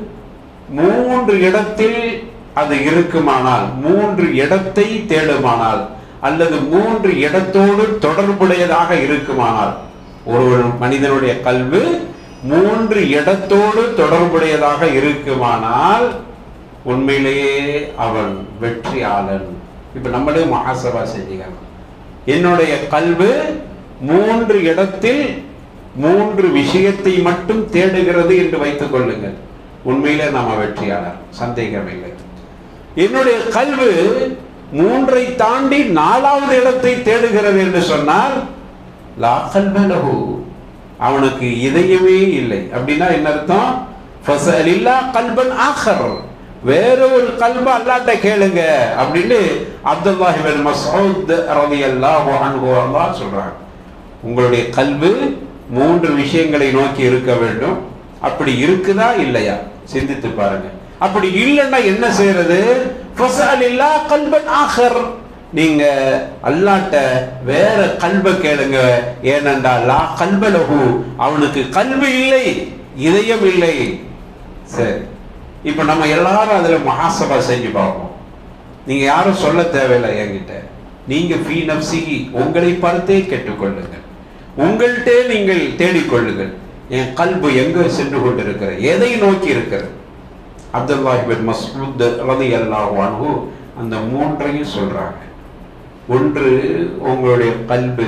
மூன்று இடத்தில் அது இருக்குமானால் மூன்று இடத்தை தேடுமானால் அல்லது மூன்று இடத்தோடு தொடர்புடையதாக இருக்குமானால் ஒரு மனிதனுடைய கல்வு மூன்று இடத்தோடு தொடர்புடையதாக இருக்குமானால் உண்மையிலேயே அவன் வெற்றியாளன் இப்ப நம்மளே மகாசபா செஞ்சுக்கணும் என்னுடைய கல்வு மூன்று இடத்தில் மூன்று விஷயத்தை மட்டும் தேடுகிறது என்று வைத்துக் கொள்ளுங்கள் உண்மையிலே நாம வெற்றியாளர் சந்தேகமில்லை என்னுடைய கல்வு மூன்றை தாண்டி நாலாவது இடத்தை தேடுகிறது என்று சொன்னால் லா கல்வலகு அவனுக்கு இதயமே இல்லை அப்படின்னா என்ன அர்த்தம் ஃபசலில்லா கல்பன் ஆkhar வேற ஒரு கல்ப அல்லாட்ட கேளுங்க அப்படின்னு அப்துல்லாஹி பின் மஸ்ஊத் ரலியல்லாஹு அன்ஹு அல்லாஹ் சொல்றாங்க உங்களுடைய கல்வு மூன்று விஷயங்களை நோக்கி இருக்க வேண்டும் அப்படி இருக்குதா இல்லையா சிந்தித்து பாருங்க அப்படி இல்லைன்னா என்ன செய்யறது ஃபசலில்லா கல்பன் ஆkhar நீங்க அல்லாட்ட வேற கல்வ கேளுங்க ஏனென்றா லா கல்வலகு அவனுக்கு கல்வி இல்லை இதயம் இல்லை சரி இப்ப நம்ம எல்லாரும் அதுல மகாசபா செஞ்சு பார்ப்போம் நீங்க யாரும் சொல்ல தேவையில்லை என்கிட்ட நீங்க ஃபீ நப்சிகி உங்களை பார்த்தே கேட்டுக்கொள்ளுங்கள் உங்கள்கிட்டே நீங்கள் தேடிக்கொள்ளுங்கள் என் கல்பு எங்க சென்று கொண்டிருக்கிற எதை நோக்கி இருக்கிறது அப்துல்லாஹி பின் மஸ்ஊத் ரலியல்லாஹு அன்ஹு அந்த மூன்றையும் சொல்றாங்க ஒன்று உங்களுடைய கல்பு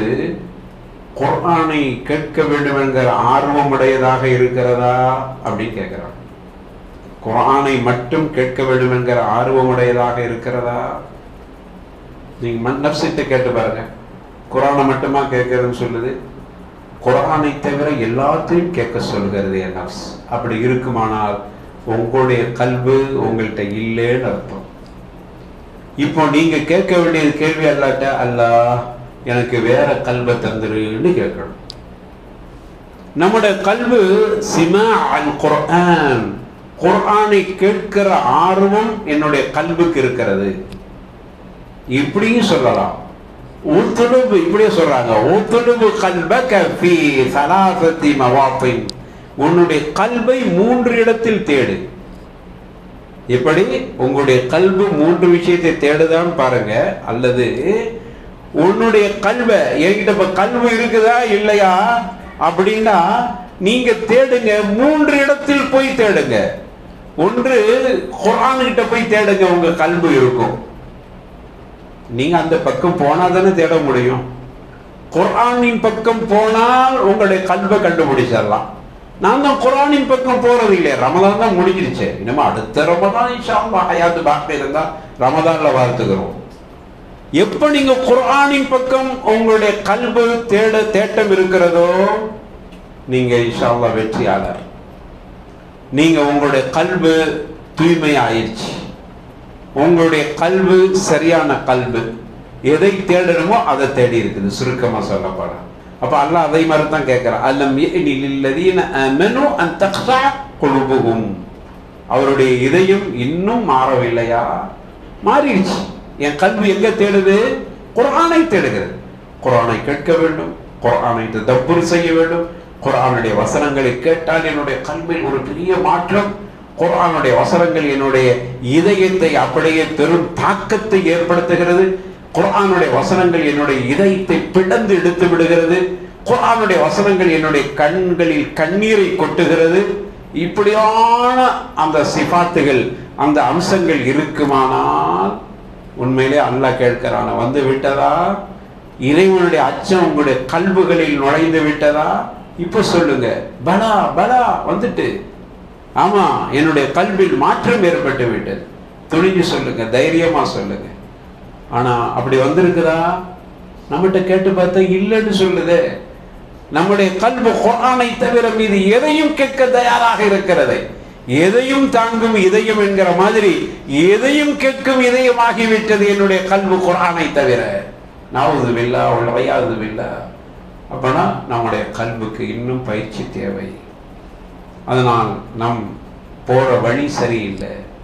குர்ஆனை கேட்க வேண்டும் என்கிற ஆர்வம் உடையதாக இருக்கிறதா அப்படின்னு கேட்கிறாங்க குர்ஆனை மட்டும் கேட்க வேண்டும் என்கிற ஆர்வம் உடையதாக இருக்கிறதா நீங்க மன் நப்சிட்ட கேட்டு பாருங்க குர்ஆனை மட்டுமா கேட்கறதுன்னு சொல்லுது குர்ஆனை தவிர எல்லாத்தையும் கேட்க சொல்கிறது என் நப்ஸ் அப்படி இருக்குமானால் உங்களுடைய கல்வு உங்கள்கிட்ட இல்லைன்னு அர்த்தம் இப்போ நீங்க கேட்க வேண்டியது கேள்வி அல்லாட்ட அல்லாஹ் எனக்கு வேற கல்வை தந்துருன்னு கேட்கணும் நம்முடைய கல்வு சிமா அல் குர்ஆன் குர்ஆனை கேட்கிற ஆர்வம் என்னுடைய கல்வுக்கு இருக்கிறது இப்படியும் சொல்லலாம் ஊத்துடுபு இப்படியே சொல்றாங்க ஊத்துடுபு கல்பக ஃபீ சலாசத்தி மவாத்தின் உன்னுடைய கல்வை மூன்று இடத்தில் தேடு எப்படி உங்களுடைய கல்வு மூன்று விஷயத்தை தேடுதான்னு பாருங்க அல்லது உன்னுடைய கல்வை என்கிட்ட இப்ப கல்வி இருக்குதா இல்லையா அப்படின்னா நீங்க தேடுங்க மூன்று இடத்தில் போய் தேடுங்க ஒன்று குரான் கிட்ட போய் தேடுங்க உங்க கல்வி இருக்கும் நீங்க அந்த பக்கம் போனா தானே தேட முடியும் குர்ஆனின் பக்கம் போனால் உங்களுடைய கல்வை கண்டுபிடிச்சிடலாம் நான் தான் குரானின் பக்கம் போறது இல்லையா ரமதான் தான் முடிஞ்சிருச்சு இனிமே அடுத்த ரமதான் இன்ஷா அல்லாஹ் ஹயாத்து பாக்கி இருந்தா ரமதான்ல வாழ்த்துக்கிறோம் எப்ப நீங்க குர்ஆனின் பக்கம் உங்களுடைய கல்வு தேட தேட்டம் இருக்கிறதோ நீங்க இன்ஷா அல்லாஹ் வெற்றியாளர் நீங்க உங்களுடைய கல்வு தூய்மை ஆயிடுச்சு உங்களுடைய கல்வு சரியான கல்வு எதை தேடணுமோ அதை தேடி இருக்குது சுருக்கமா சொல்லப்பட அப்ப அல்லாஹ் அதை மாதிரி தான் கேட்கிறான் அல்லம் லில்லதீன அமனு அன் தக்ஷா குலுபுகும் அவருடைய இதயம் இன்னும் மாறவில்லையா மாறிடுச்சு என் கல்வி எங்க தேடுது குர்ஆனை தேடுகிறது குர்ஆனை கேட்க வேண்டும் குர்ஆனை தப்புர் செய்ய வேண்டும் குர்ஆனுடைய வசனங்களை கேட்டால் என்னுடைய கல்வியில் ஒரு பெரிய மாற்றம் குர்ஆனுடைய வசனங்கள் என்னுடைய இதயத்தை அப்படியே பெரும் தாக்கத்தை ஏற்படுத்துகிறது குர்ஆனுடைய வசனங்கள் என்னுடைய இதயத்தை பிளந்து எடுத்து விடுகிறது குர்ஆனுடைய வசனங்கள் என்னுடைய கண்களில் கண்ணீரை கொட்டுகிறது இப்படியான அந்த சிபாத்துகள் அந்த அம்சங்கள் இருக்குமானால் உண்மையிலே அல்லாஹ் கேட்கிறான வந்து விட்டதா இறைவனுடைய அச்சம் உங்களுடைய கல்புகளில் நுழைந்து விட்டதா இப்ப சொல்லுங்க பலா பலா வந்துட்டு ஆமா என்னுடைய கல்வியில் மாற்றம் ஏற்பட்டு விட்டது துணிஞ்சு சொல்லுங்க தைரியமா சொல்லுங்க ஆனா அப்படி வந்திருக்குதா நம்மகிட்ட கேட்டு பார்த்தா இல்லைன்னு சொல்லுதே நம்முடைய கல்வி குரானை தவிர மீது எதையும் கேட்க தயாராக இருக்கிறது எதையும் தாங்கும் இதயம் என்கிற மாதிரி எதையும் கேட்கும் இதயமாகிவிட்டது என்னுடைய கல்வி குரானை தவிர நாவது வில்லா உழையாது வில்லா அப்பனா நம்முடைய கல்விக்கு இன்னும் பயிற்சி தேவை அதனால் நம் போற வழி சரியில்லை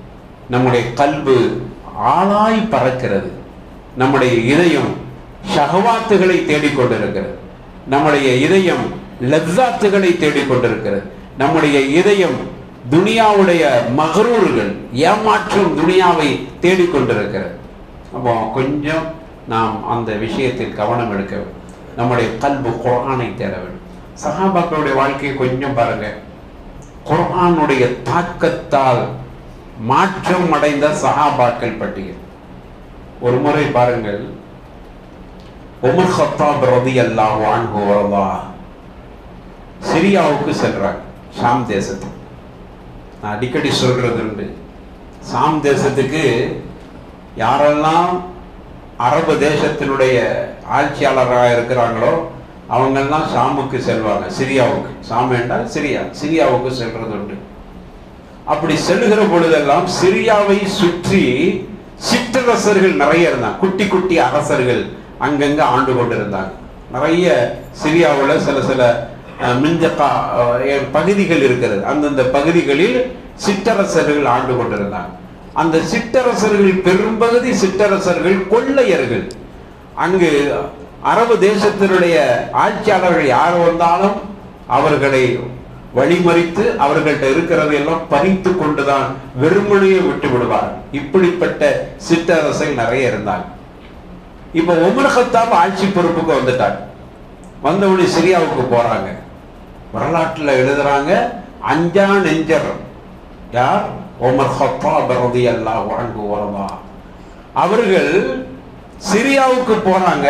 நம்முடைய கல்பு ஆளாய் பறக்கிறது நம்முடைய இதயம் ஷஹவாத்துகளை தேடிக்கொண்டிருக்கிறது நம்முடைய இதயம் லெப்சாத்துகளை தேடிக்கொண்டிருக்கிறது நம்முடைய இதயம் துனியாவுடைய மகரூர்கள் ஏமாற்றும் துனியாவை தேடிக்கொண்டிருக்கிறது அப்போ கொஞ்சம் நாம் அந்த விஷயத்தில் கவனம் எடுக்க வேண்டும் நம்முடைய கல்பு குர்ஆனை தேட வேண்டும் சஹாபாக்களுடைய வாழ்க்கையை கொஞ்சம் பாருங்க குர்ஆனுடைய தாக்கத்தால் மாற்றம் அடைந்த சஹாபாக்கள் பட்டியல் ஒரு முறை பாருங்கள் உமர் ஹத்தாப் ரலியல்லாஹு அன்ஹு வரதா சிரியாவுக்கு செல்றாங்க ஷாம் தேசத்துக்கு நான் அடிக்கடி சொல்றது உண்டு சாம் தேசத்துக்கு யாரெல்லாம் அரபு தேசத்தினுடைய ஆட்சியாளராக இருக்கிறாங்களோ அவங்கெல்லாம் ஷாமுக்கு செல்வாங்க சிரியாவுக்கு ஷாம் என்றால் சிரியா சிரியாவுக்கு செல்றது உண்டு அப்படி செல்லுகிற பொழுதெல்லாம் சிரியாவை சுற்றி சிற்றரசர்கள் நிறைய இருந்தாங்க குட்டி குட்டி அரசர்கள் அங்கங்க ஆண்டு கொண்டிருந்தாங்க நிறைய சிரியாவில் சில சில அஹ், மிஞ்சக்கா அஹ், பகுதிகள் இருக்கிறது அந்தந்த பகுதிகளில் சிற்றரசர்கள் ஆண்டு கொண்டிருந்தாங்க அந்த சிற்றரசர்கள் பெரும்பகுதி சிற்றரசர்கள் கொள்ளையர்கள் அங்கு அரபு தேசத்தினுடைய ஆட்சியாளர்கள் யார் வந்தாலும் அவர்களை வழிமறித்து அவர்கள்ட்ட இருக்கிறதை எல்லாம் பறித்து கொண்டுதான் வெறுமனையை விட்டு விடுவார் இப்படிப்பட்ட சிற்றரசர்கள் நிறைய இருந்தாங்க இப்ப உமர் கத்தாப் ஆட்சி பொறுப்புக்கு வந்துட்டாங்க வந்தவுடனே சிரியாவுக்கு போறாங்க வரலாற்றுல எழுதுறாங்க அஞ்சா நெஞ்சர் யார் உமர் ஹத்தாப் ரலியல்லாஹு அன்ஹு வரதா அவர்கள் சிரியாவுக்கு போறாங்க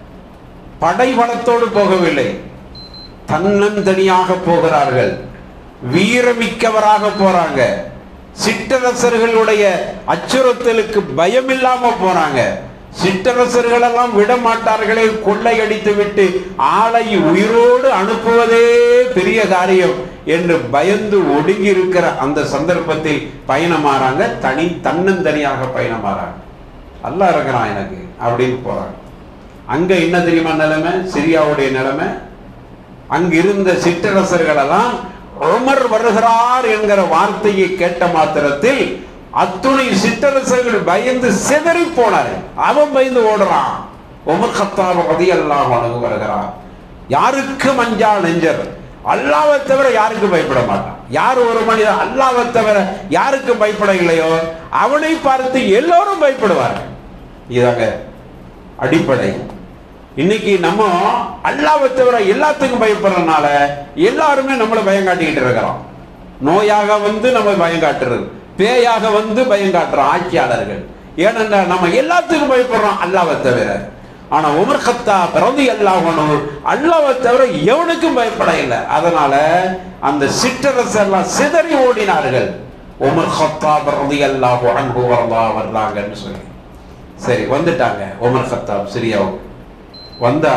படை பலத்தோடு போகவில்லை தன்னந்தனியாக போகிறார்கள் வீரமிக்கவராக போறாங்க சிற்றரசர்களுடைய அச்சுறுத்தலுக்கு பயம் இல்லாம போறாங்க சிற்றரசர்கள் எல்லாம் விட மாட்டார்களே கொள்ளையடித்து விட்டு ஆளை உயிரோடு அனுப்புவதே பெரிய காரியம் என்று பயந்து ஒடுங்கி இருக்கிற அந்த சந்தர்ப்பத்தில் பயணமாறாங்க தனி தன்னந்தனியாக பயணமாறாங்க அல்லாஹ் இருக்கிறான் எனக்கு அப்படின்னு போறாங்க அங்க என்ன தெரியுமா நிலைமை சிரியாவுடைய நிலைமை அங்கிருந்த சிற்றரசர்கள் எல்லாம் உமர் வருகிறார் என்கிற வார்த்தையை கேட்ட மாத்திரத்தில் அத்துணை சிற்றரசர்கள் பயந்து சிதறி போனார்கள் அவன் பயந்து ஓடுறான் உமர் கத்தாப் ரலியல்லாஹு அன்ஹு வருகிறார் யாருக்கும் அஞ்சா நெஞ்சர் அல்லாவை தவிர யாருக்கும் பயப்பட மாட்டான் யார் ஒரு மனிதன் அல்லாவை தவிர யாருக்கும் பயப்பட இல்லையோ அவனை பார்த்து எல்லோரும் பயப்படுவார்கள் இதாங்க அடிப்படை இன்னைக்கு நம்ம அல்லாவை தவிர எல்லாத்துக்கும் பயப்படுறதுனால எல்லாருமே நம்மளை பயம் காட்டிக்கிட்டு இருக்கிறோம் நோயாக வந்து நம்ம பயம் காட்டுறது பேயாக வந்து பயம் காட்டுறோம் ஆட்சியாளர்கள் ஏனென்றால் நம்ம எல்லாத்துக்கும் பயப்படுறோம் அல்லாவை தவிர ஆனா உமர் கத்தா பிறந்து அல்லாஹ் அல்லாவை தவிர எவனுக்கும் பயப்பட இல்லை அதனால அந்த சிற்றரசெல்லாம் சிதறி ஓடினார்கள் உமர் கத்தா பிறந்து அல்லாஹ் அன்பு வரலா வர்றாங்கன்னு சொல்லி சரி வந்துட்டாங்க உமர் கத்தாப் சிரியாவுக்கு வந்தா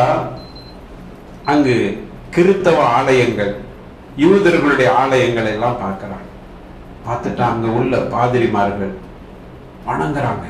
அங்கு கிறித்தவ ஆலயங்கள் யூதர்களுடைய ஆலயங்கள் எல்லாம் பார்க்கறாங்க பார்த்துட்டு அங்க உள்ள பாதிரிமார்கள் வணங்குறாங்க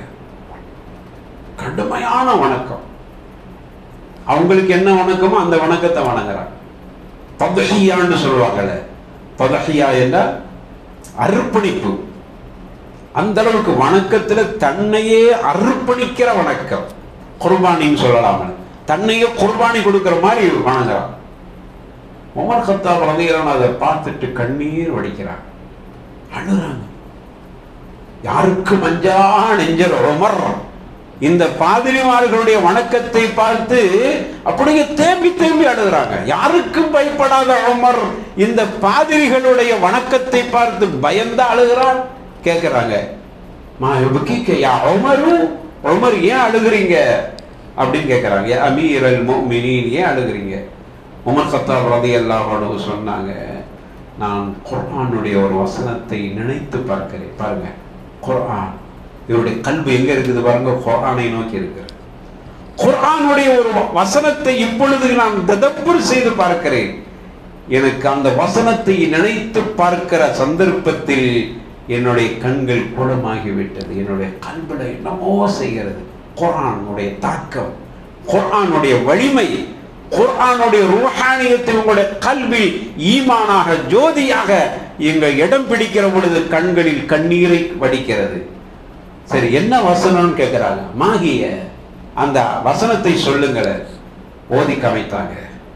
கடுமையான வணக்கம் அவங்களுக்கு என்ன வணக்கமோ அந்த வணக்கத்தை வணங்குறாங்க பதஹியான்னு சொல்லுவாங்கல்ல பதஹியா என்றால் அர்ப்பணிப்பு அந்த அளவுக்கு வணக்கத்துல தன்னையே அர்ப்பணிக்கிற வணக்கம் குர்பானின்னு சொல்லலாம் தன்னையே குர்பானி கொடுக்கிற மாதிரி வணங்குறான் உமர் கத்தாப் ரலியல்லாஹு அதை பார்த்துட்டு கண்ணீர் வடிக்கிறாங்க அழுறாங்க யாருக்கும் அஞ்சா நெஞ்சர் உமர் இந்த பாதிரிமார்களுடைய வணக்கத்தை பார்த்து அப்படியே தேம்பி தேம்பி அழுகிறாங்க யாருக்கும் பயப்படாத உமர் இந்த பாதிரிகளுடைய வணக்கத்தை பார்த்து பயந்து அழுகிறான் கேட்கிறாங்க மா எபுக்கிக்க யா உமரு உமர் ஏன் அழுகுறீங்க அப்படின்னு கேட்குறாங்க யா அமீர் அல் முஃமினீன் ஏன் அழுகுறீங்க உமர் கத்தாப் ரலியல்லாஹு அன்ஹு சொன்னாங்க நான் குர்ஆனுடைய ஒரு வசனத்தை நினைத்து பார்க்கிறேன் பாருங்க குர்ஆன் இவருடைய கல்வி எங்க இருக்குது பாருங்க குர்ஆனை நோக்கி இருக்கிறது குர்ஆனுடைய ஒரு வசனத்தை இப்பொழுது நான் ததப்புர் செய்து பார்க்கிறேன் எனக்கு அந்த வசனத்தை நினைத்து பார்க்கிற சந்தர்ப்பத்தில் என்னுடைய கண்கள் குளமாகிவிட்டது என்னுடைய கல்விட என்னமோ செய்கிறது குர்ஆனுடைய தாக்கம் குர்ஆனுடைய வலிமை குர்ஆனுடைய ரூஹானியத்தில் உங்களுடைய கல்வி ஈமானாக ஜோதியாக இங்க இடம் பிடிக்கிற பொழுது கண்களில் கண்ணீரை வடிக்கிறது சரி என்ன வசனம்னு கேட்கிறாங்க மாகிய அந்த வசனத்தை சொல்லுங்களேன் ஓதி கமைத்தாங்க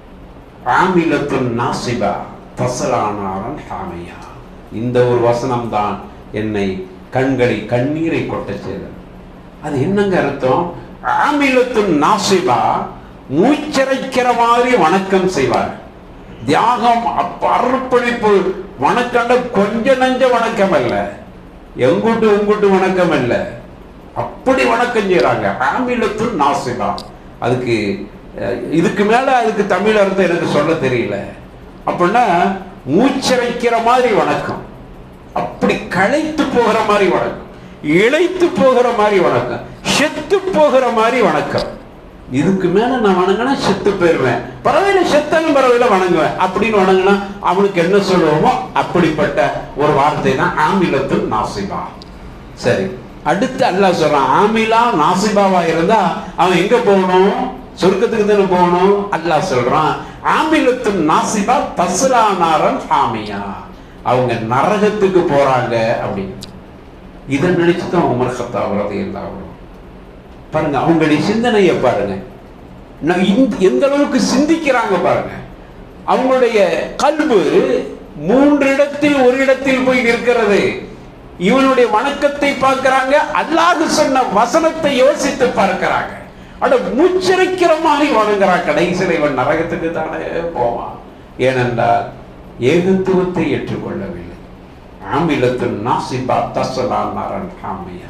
ஆமிலத்துன் நாசிபா தசலானாரன் ஹாமையா இந்த ஒரு வசனம் தான் என்னை கண்களை கண்ணீரை கொட்ட செய்தது அது என்னங்க அர்த்தம் ஆமிலத்துன் நாசிபா மூச்சரைக்கிற மாதிரி வணக்கம் செய்வார் தியாகம் அப்ப அர்ப்பணிப்பு வணக்கண்ட கொஞ்ச நஞ்ச வணக்கம் அல்ல எங்குட்டு உங்குட்டு வணக்கம் அல்ல அப்படி வணக்கம் செய்யறாங்க ஆமிலத்துன் நாசிபா அதுக்கு அஹ், இதுக்கு மேல அதுக்கு தமிழ் அர்த்தம் எனக்கு சொல்ல தெரியல அப்படின்னா மூச்சரைக்கிற மாதிரி வணக்கம் அப்படி களைத்து போகிற மாதிரி வணக்கம் இழைத்து போகிற மாதிரி வணக்கம் செத்து போகிற மாதிரி வணக்கம் இதுக்கு மேல நான் வணங்கினா செத்து போயிருவேன் பரவாயில்ல செத்தாலும் பரவாயில்ல வணங்குவேன் அப்படின்னு வணங்கினா அவனுக்கு என்ன சொல்லுவோமோ அப்படிப்பட்ட ஒரு வார்த்தை தான் ஆமிலத்து நாசிபா சரி அடுத்து அல்லாஹ் சொல்றான் ஆமிலா நாசிபாவா இருந்தா அவன் எங்க போகணும் சொர்க்கத்துக்கு தானே போகணும் அல்லாஹ் சொல்றான் ஆமிலத்து நாசிபா தஸ்லானாரன் ஹாமியா அவங்க நரகத்துக்கு போறாங்க அப்படின்னு இதை நினைச்சு தான் உமர் கத்தாப் ரலியல்லாஹு அன்ஹு பாருங்க அவங்களுடைய சிந்தனையை பாருங்க நான் இந்த- எந்த அளவுக்கு சிந்திக்கிறாங்க பாருங்க அவங்களுடைய கல்வு மூன்று இடத்தில் ஒரு இடத்தில் போய் நிற்கிறது இவனுடைய வணக்கத்தை பார்க்கிறாங்க அல்லாஹ் சொன்ன வசனத்தை யோசித்து பார்க்கிறாங்க அட முச்சரிக்கிற மாதிரி வணங்குறான் கடைசியில் இவன் நரகத்துக்கு தானே போவான் ஏனென்றால் ஏகத்துவத்தை ஏற்றுக்கொள்ளவில்லை ஆமிலத்து நாசிபா தசலா நரன் ஹாமியா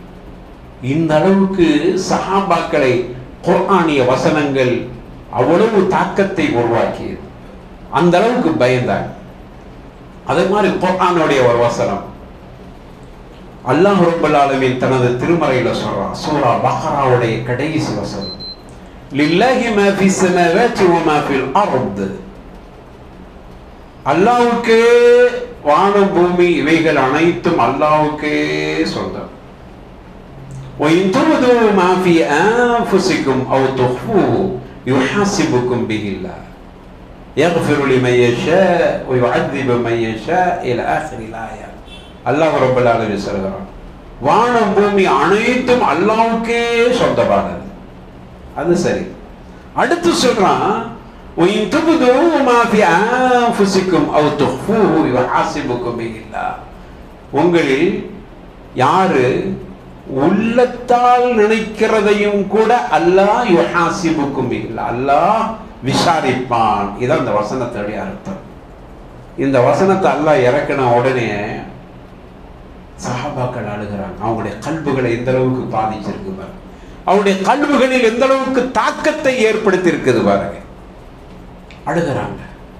இந்த அளவுக்கு சஹாபாக்களை குர்ஆனிய வசனங்கள் அவ்வளவு தாக்கத்தை உருவாக்கியது அந்த அளவுக்கு பயந்தாங்க அதே மாதிரி குர்ஆனுடைய ஒரு வசனம் அல்லாஹ் ரப்பல் ஆலமீன் தனது திருமறையில சொல்றான் சூரா பக்ராவுடைய கடைசி வசனம் லில்லாஹி மா ஃபி ஸமாவாத்தி வ மா ஃபில் அர்த் அல்லாஹ்வுக்கே வானம் பூமி இவைகள் அனைத்தும் அல்லாஹ்வுக்கே சொந்தம் وإن تبدوا ما في أنفسكم أو تخفوه يحاسبكم به الله يغفر لمن يشاء ويعذب من يشاء إلى آخر الآية அல்லாஹ் ரப்பல் ஆலமீன் சொல்கிறான் வானம் பூமி அனைத்தும் அல்லாஹ்வுக்கே சொந்தமானது அது சரி அடுத்து சொல்றான் وإن تبدوا ما في أنفسكم أو تخفوه يحاسبكم به الله உங்களில் யாரு உள்ளத்தால் நினைக்கிறதையும் கூட அல்லாஹ் யுஹாசிபுக்கும் இல்லை அல்லாஹ் விசாரிப்பான் இதான் இந்த வசனத்துடைய அர்த்தம் இந்த வசனத்தை அல்லாஹ் இறக்கின உடனே சஹாபாக்கள் அழுகிறாங்க அவங்களுடைய கல்புகளை எந்த அளவுக்கு பாதிச்சிருக்கு பாருங்க அவருடைய கல்புகளில் எந்த அளவுக்கு தாக்கத்தை ஏற்படுத்தி இருக்குது பாருங்க அழுகிறாங்க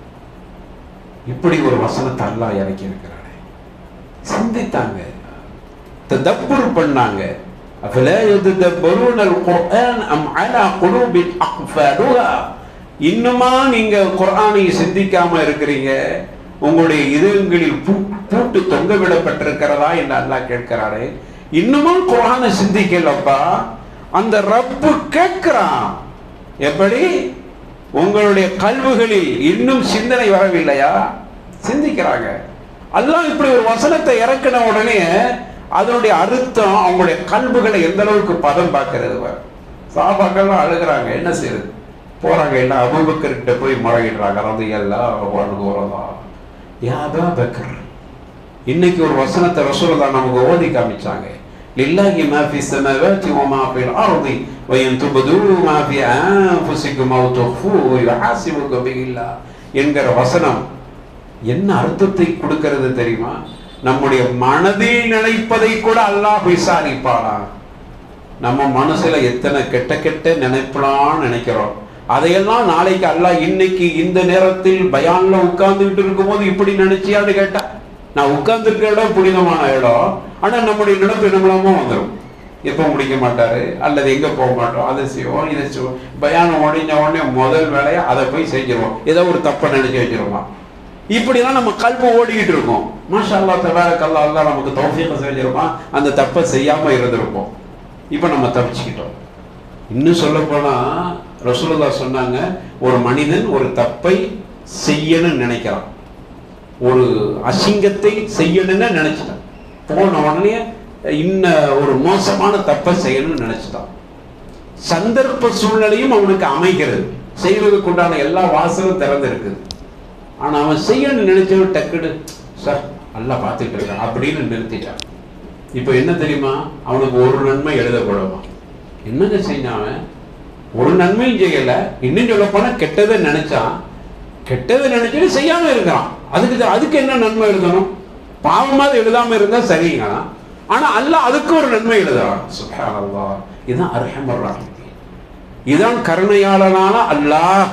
இப்படி ஒரு வசனத்தை அல்லாஹ் இறக்கி இருக்கிறானே சிந்தித்தாங்க ததப்புர் பண்ணாங்க அஃபலா யததப்பரூன அல்-குர்ஆன் அம் அலா குலூபின் அக்ஃபாலுஹா இன்னுமா நீங்க குர்ஆனை சிந்திக்காம இருக்கிறீங்க உங்களுடைய இதயங்களில் பூ- பூட்டு தொங்க விடப்பட்டிருக்கிறதா என்று அல்லாஹ் கேட்கிறாரே இன்னுமும் குர்ஆனை சிந்திக்கலப்பா அந்த ரப்பு கேட்கிறான் எப்படி உங்களுடைய கல்வுகளில் இன்னும் சிந்தனை வரவில்லையா சிந்திக்கிறாங்க அல்லாஹ் இப்படி ஒரு வசனத்தை இறக்கின உடனே அதனுடைய அர்த்தம் அவங்களுடைய கல்புகளை எந்த அளவுக்கு பதம் பார்க்கிறது பாரு. சாபாக்கள்லாம் அழுகிறாங்க என்ன செய்யுது போறாங்க எல்லாம் அபுபக்கர்கிட்ட போய் முறையிடுறாங்க அது எல்லாம் வாழ்கிறதா யாபா பக்கர் இன்னைக்கு ஒரு வசனத்தை ரசூலுல்லாஹ் நமக்கு ஓதி காமிச்சாங்க லில்லாஹி மா ஃபி ஸமாவாத்தி வ மா ஃபில் அர்தி வ இன் துப்து மா ஃபி அன்ஃபுசிக்கும் அவ் துஃபூஹு யுஹாசிபுக்கும் பிஹில்லாஹ் என்கிற வசனம் என்ன அர்த்தத்தை கொடுக்கிறது தெரியுமா நம்முடைய மனதில் நினைப்பதை கூட அல்லாஹ் விசாரிப்பானா நம்ம மனசுல எத்தனை கெட்ட கெட்ட நினைப்பலாம் நினைக்கிறோம் அதையெல்லாம் நாளைக்கு அல்லாஹ் இன்னைக்கு இந்த நேரத்தில் பயான்ல உட்கார்ந்துகிட்டு இருக்கும்போது இப்படி நினைச்சியான்னு கேட்டா நான் உட்கார்ந்துருக்க இடம் புனிதமான இடம் ஆனா நம்முடைய நினைப்பு என்னமோ வந்துடும் எப்போ முடிக்க மாட்டாரு அல்லது எங்க போக மாட்டோம் அதை செய்வோம் இதை செய்வோம் பயானம் முடிஞ்ச உடனே முதல் வேலையை அதை போய் செஞ்சிருவோம் ஏதோ ஒரு தப்பை நினைச்சு வச்சிருவோம் இப்படிலாம் நம்ம கல்வி ஓடிக்கிட்டு இருக்கோம் மாஷா அல்லா தபாரக் அல்லா அல்லா நமக்கு தௌஃபீக செஞ்சிருப்பான் அந்த தப்பை செய்யாம இருந்திருப்போம் இப்போ நம்ம தப்பிச்சுக்கிட்டோம் இன்னும் சொல்ல போனா ரசூலுல்லாஹ் சொன்னாங்க ஒரு மனிதன் ஒரு தப்பை செய்யணும்னு நினைக்கிறான் ஒரு அசிங்கத்தை செய்யணும்னு நினைச்சிட்டான் போன உடனே இன்ன ஒரு மோசமான தப்பை செய்யணும்னு நினைச்சிட்டான் சந்தர்ப்ப சூழ்நிலையும் அவனுக்கு அமைகிறது செய்வதற்கு உண்டான எல்லா வாசலும் திறந்து இருக்குது ஆனா அவன் செய்யணும்னு நினைச்சவன் டக்குடு சார் நல்லா பார்த்துட்டு இருக்கான் அப்படின்னு நிறுத்திட்டான் இப்போ என்ன தெரியுமா அவனுக்கு ஒரு நன்மை எழுதப்படுமா என்னங்க செஞ்சான் அவன் ஒரு நன்மையும் செய்யல இன்னும் சொல்ல போனா கெட்டதை நினைச்சான் கெட்டதை நினைச்சிட்டு செய்யாம இருக்கிறான் அதுக்கு அதுக்கு என்ன நன்மை எழுதணும் பாவமாவது எழுதாம இருந்தா சரிங்க ஆனா அல்லாஹ் அதுக்கு ஒரு நன்மை எழுதுறான் சுப்ஹானல்லாஹ் இதுதான் அர்ஹமர் ரஹீம் இதுதான் கருணையாளனான அல்லாஹ்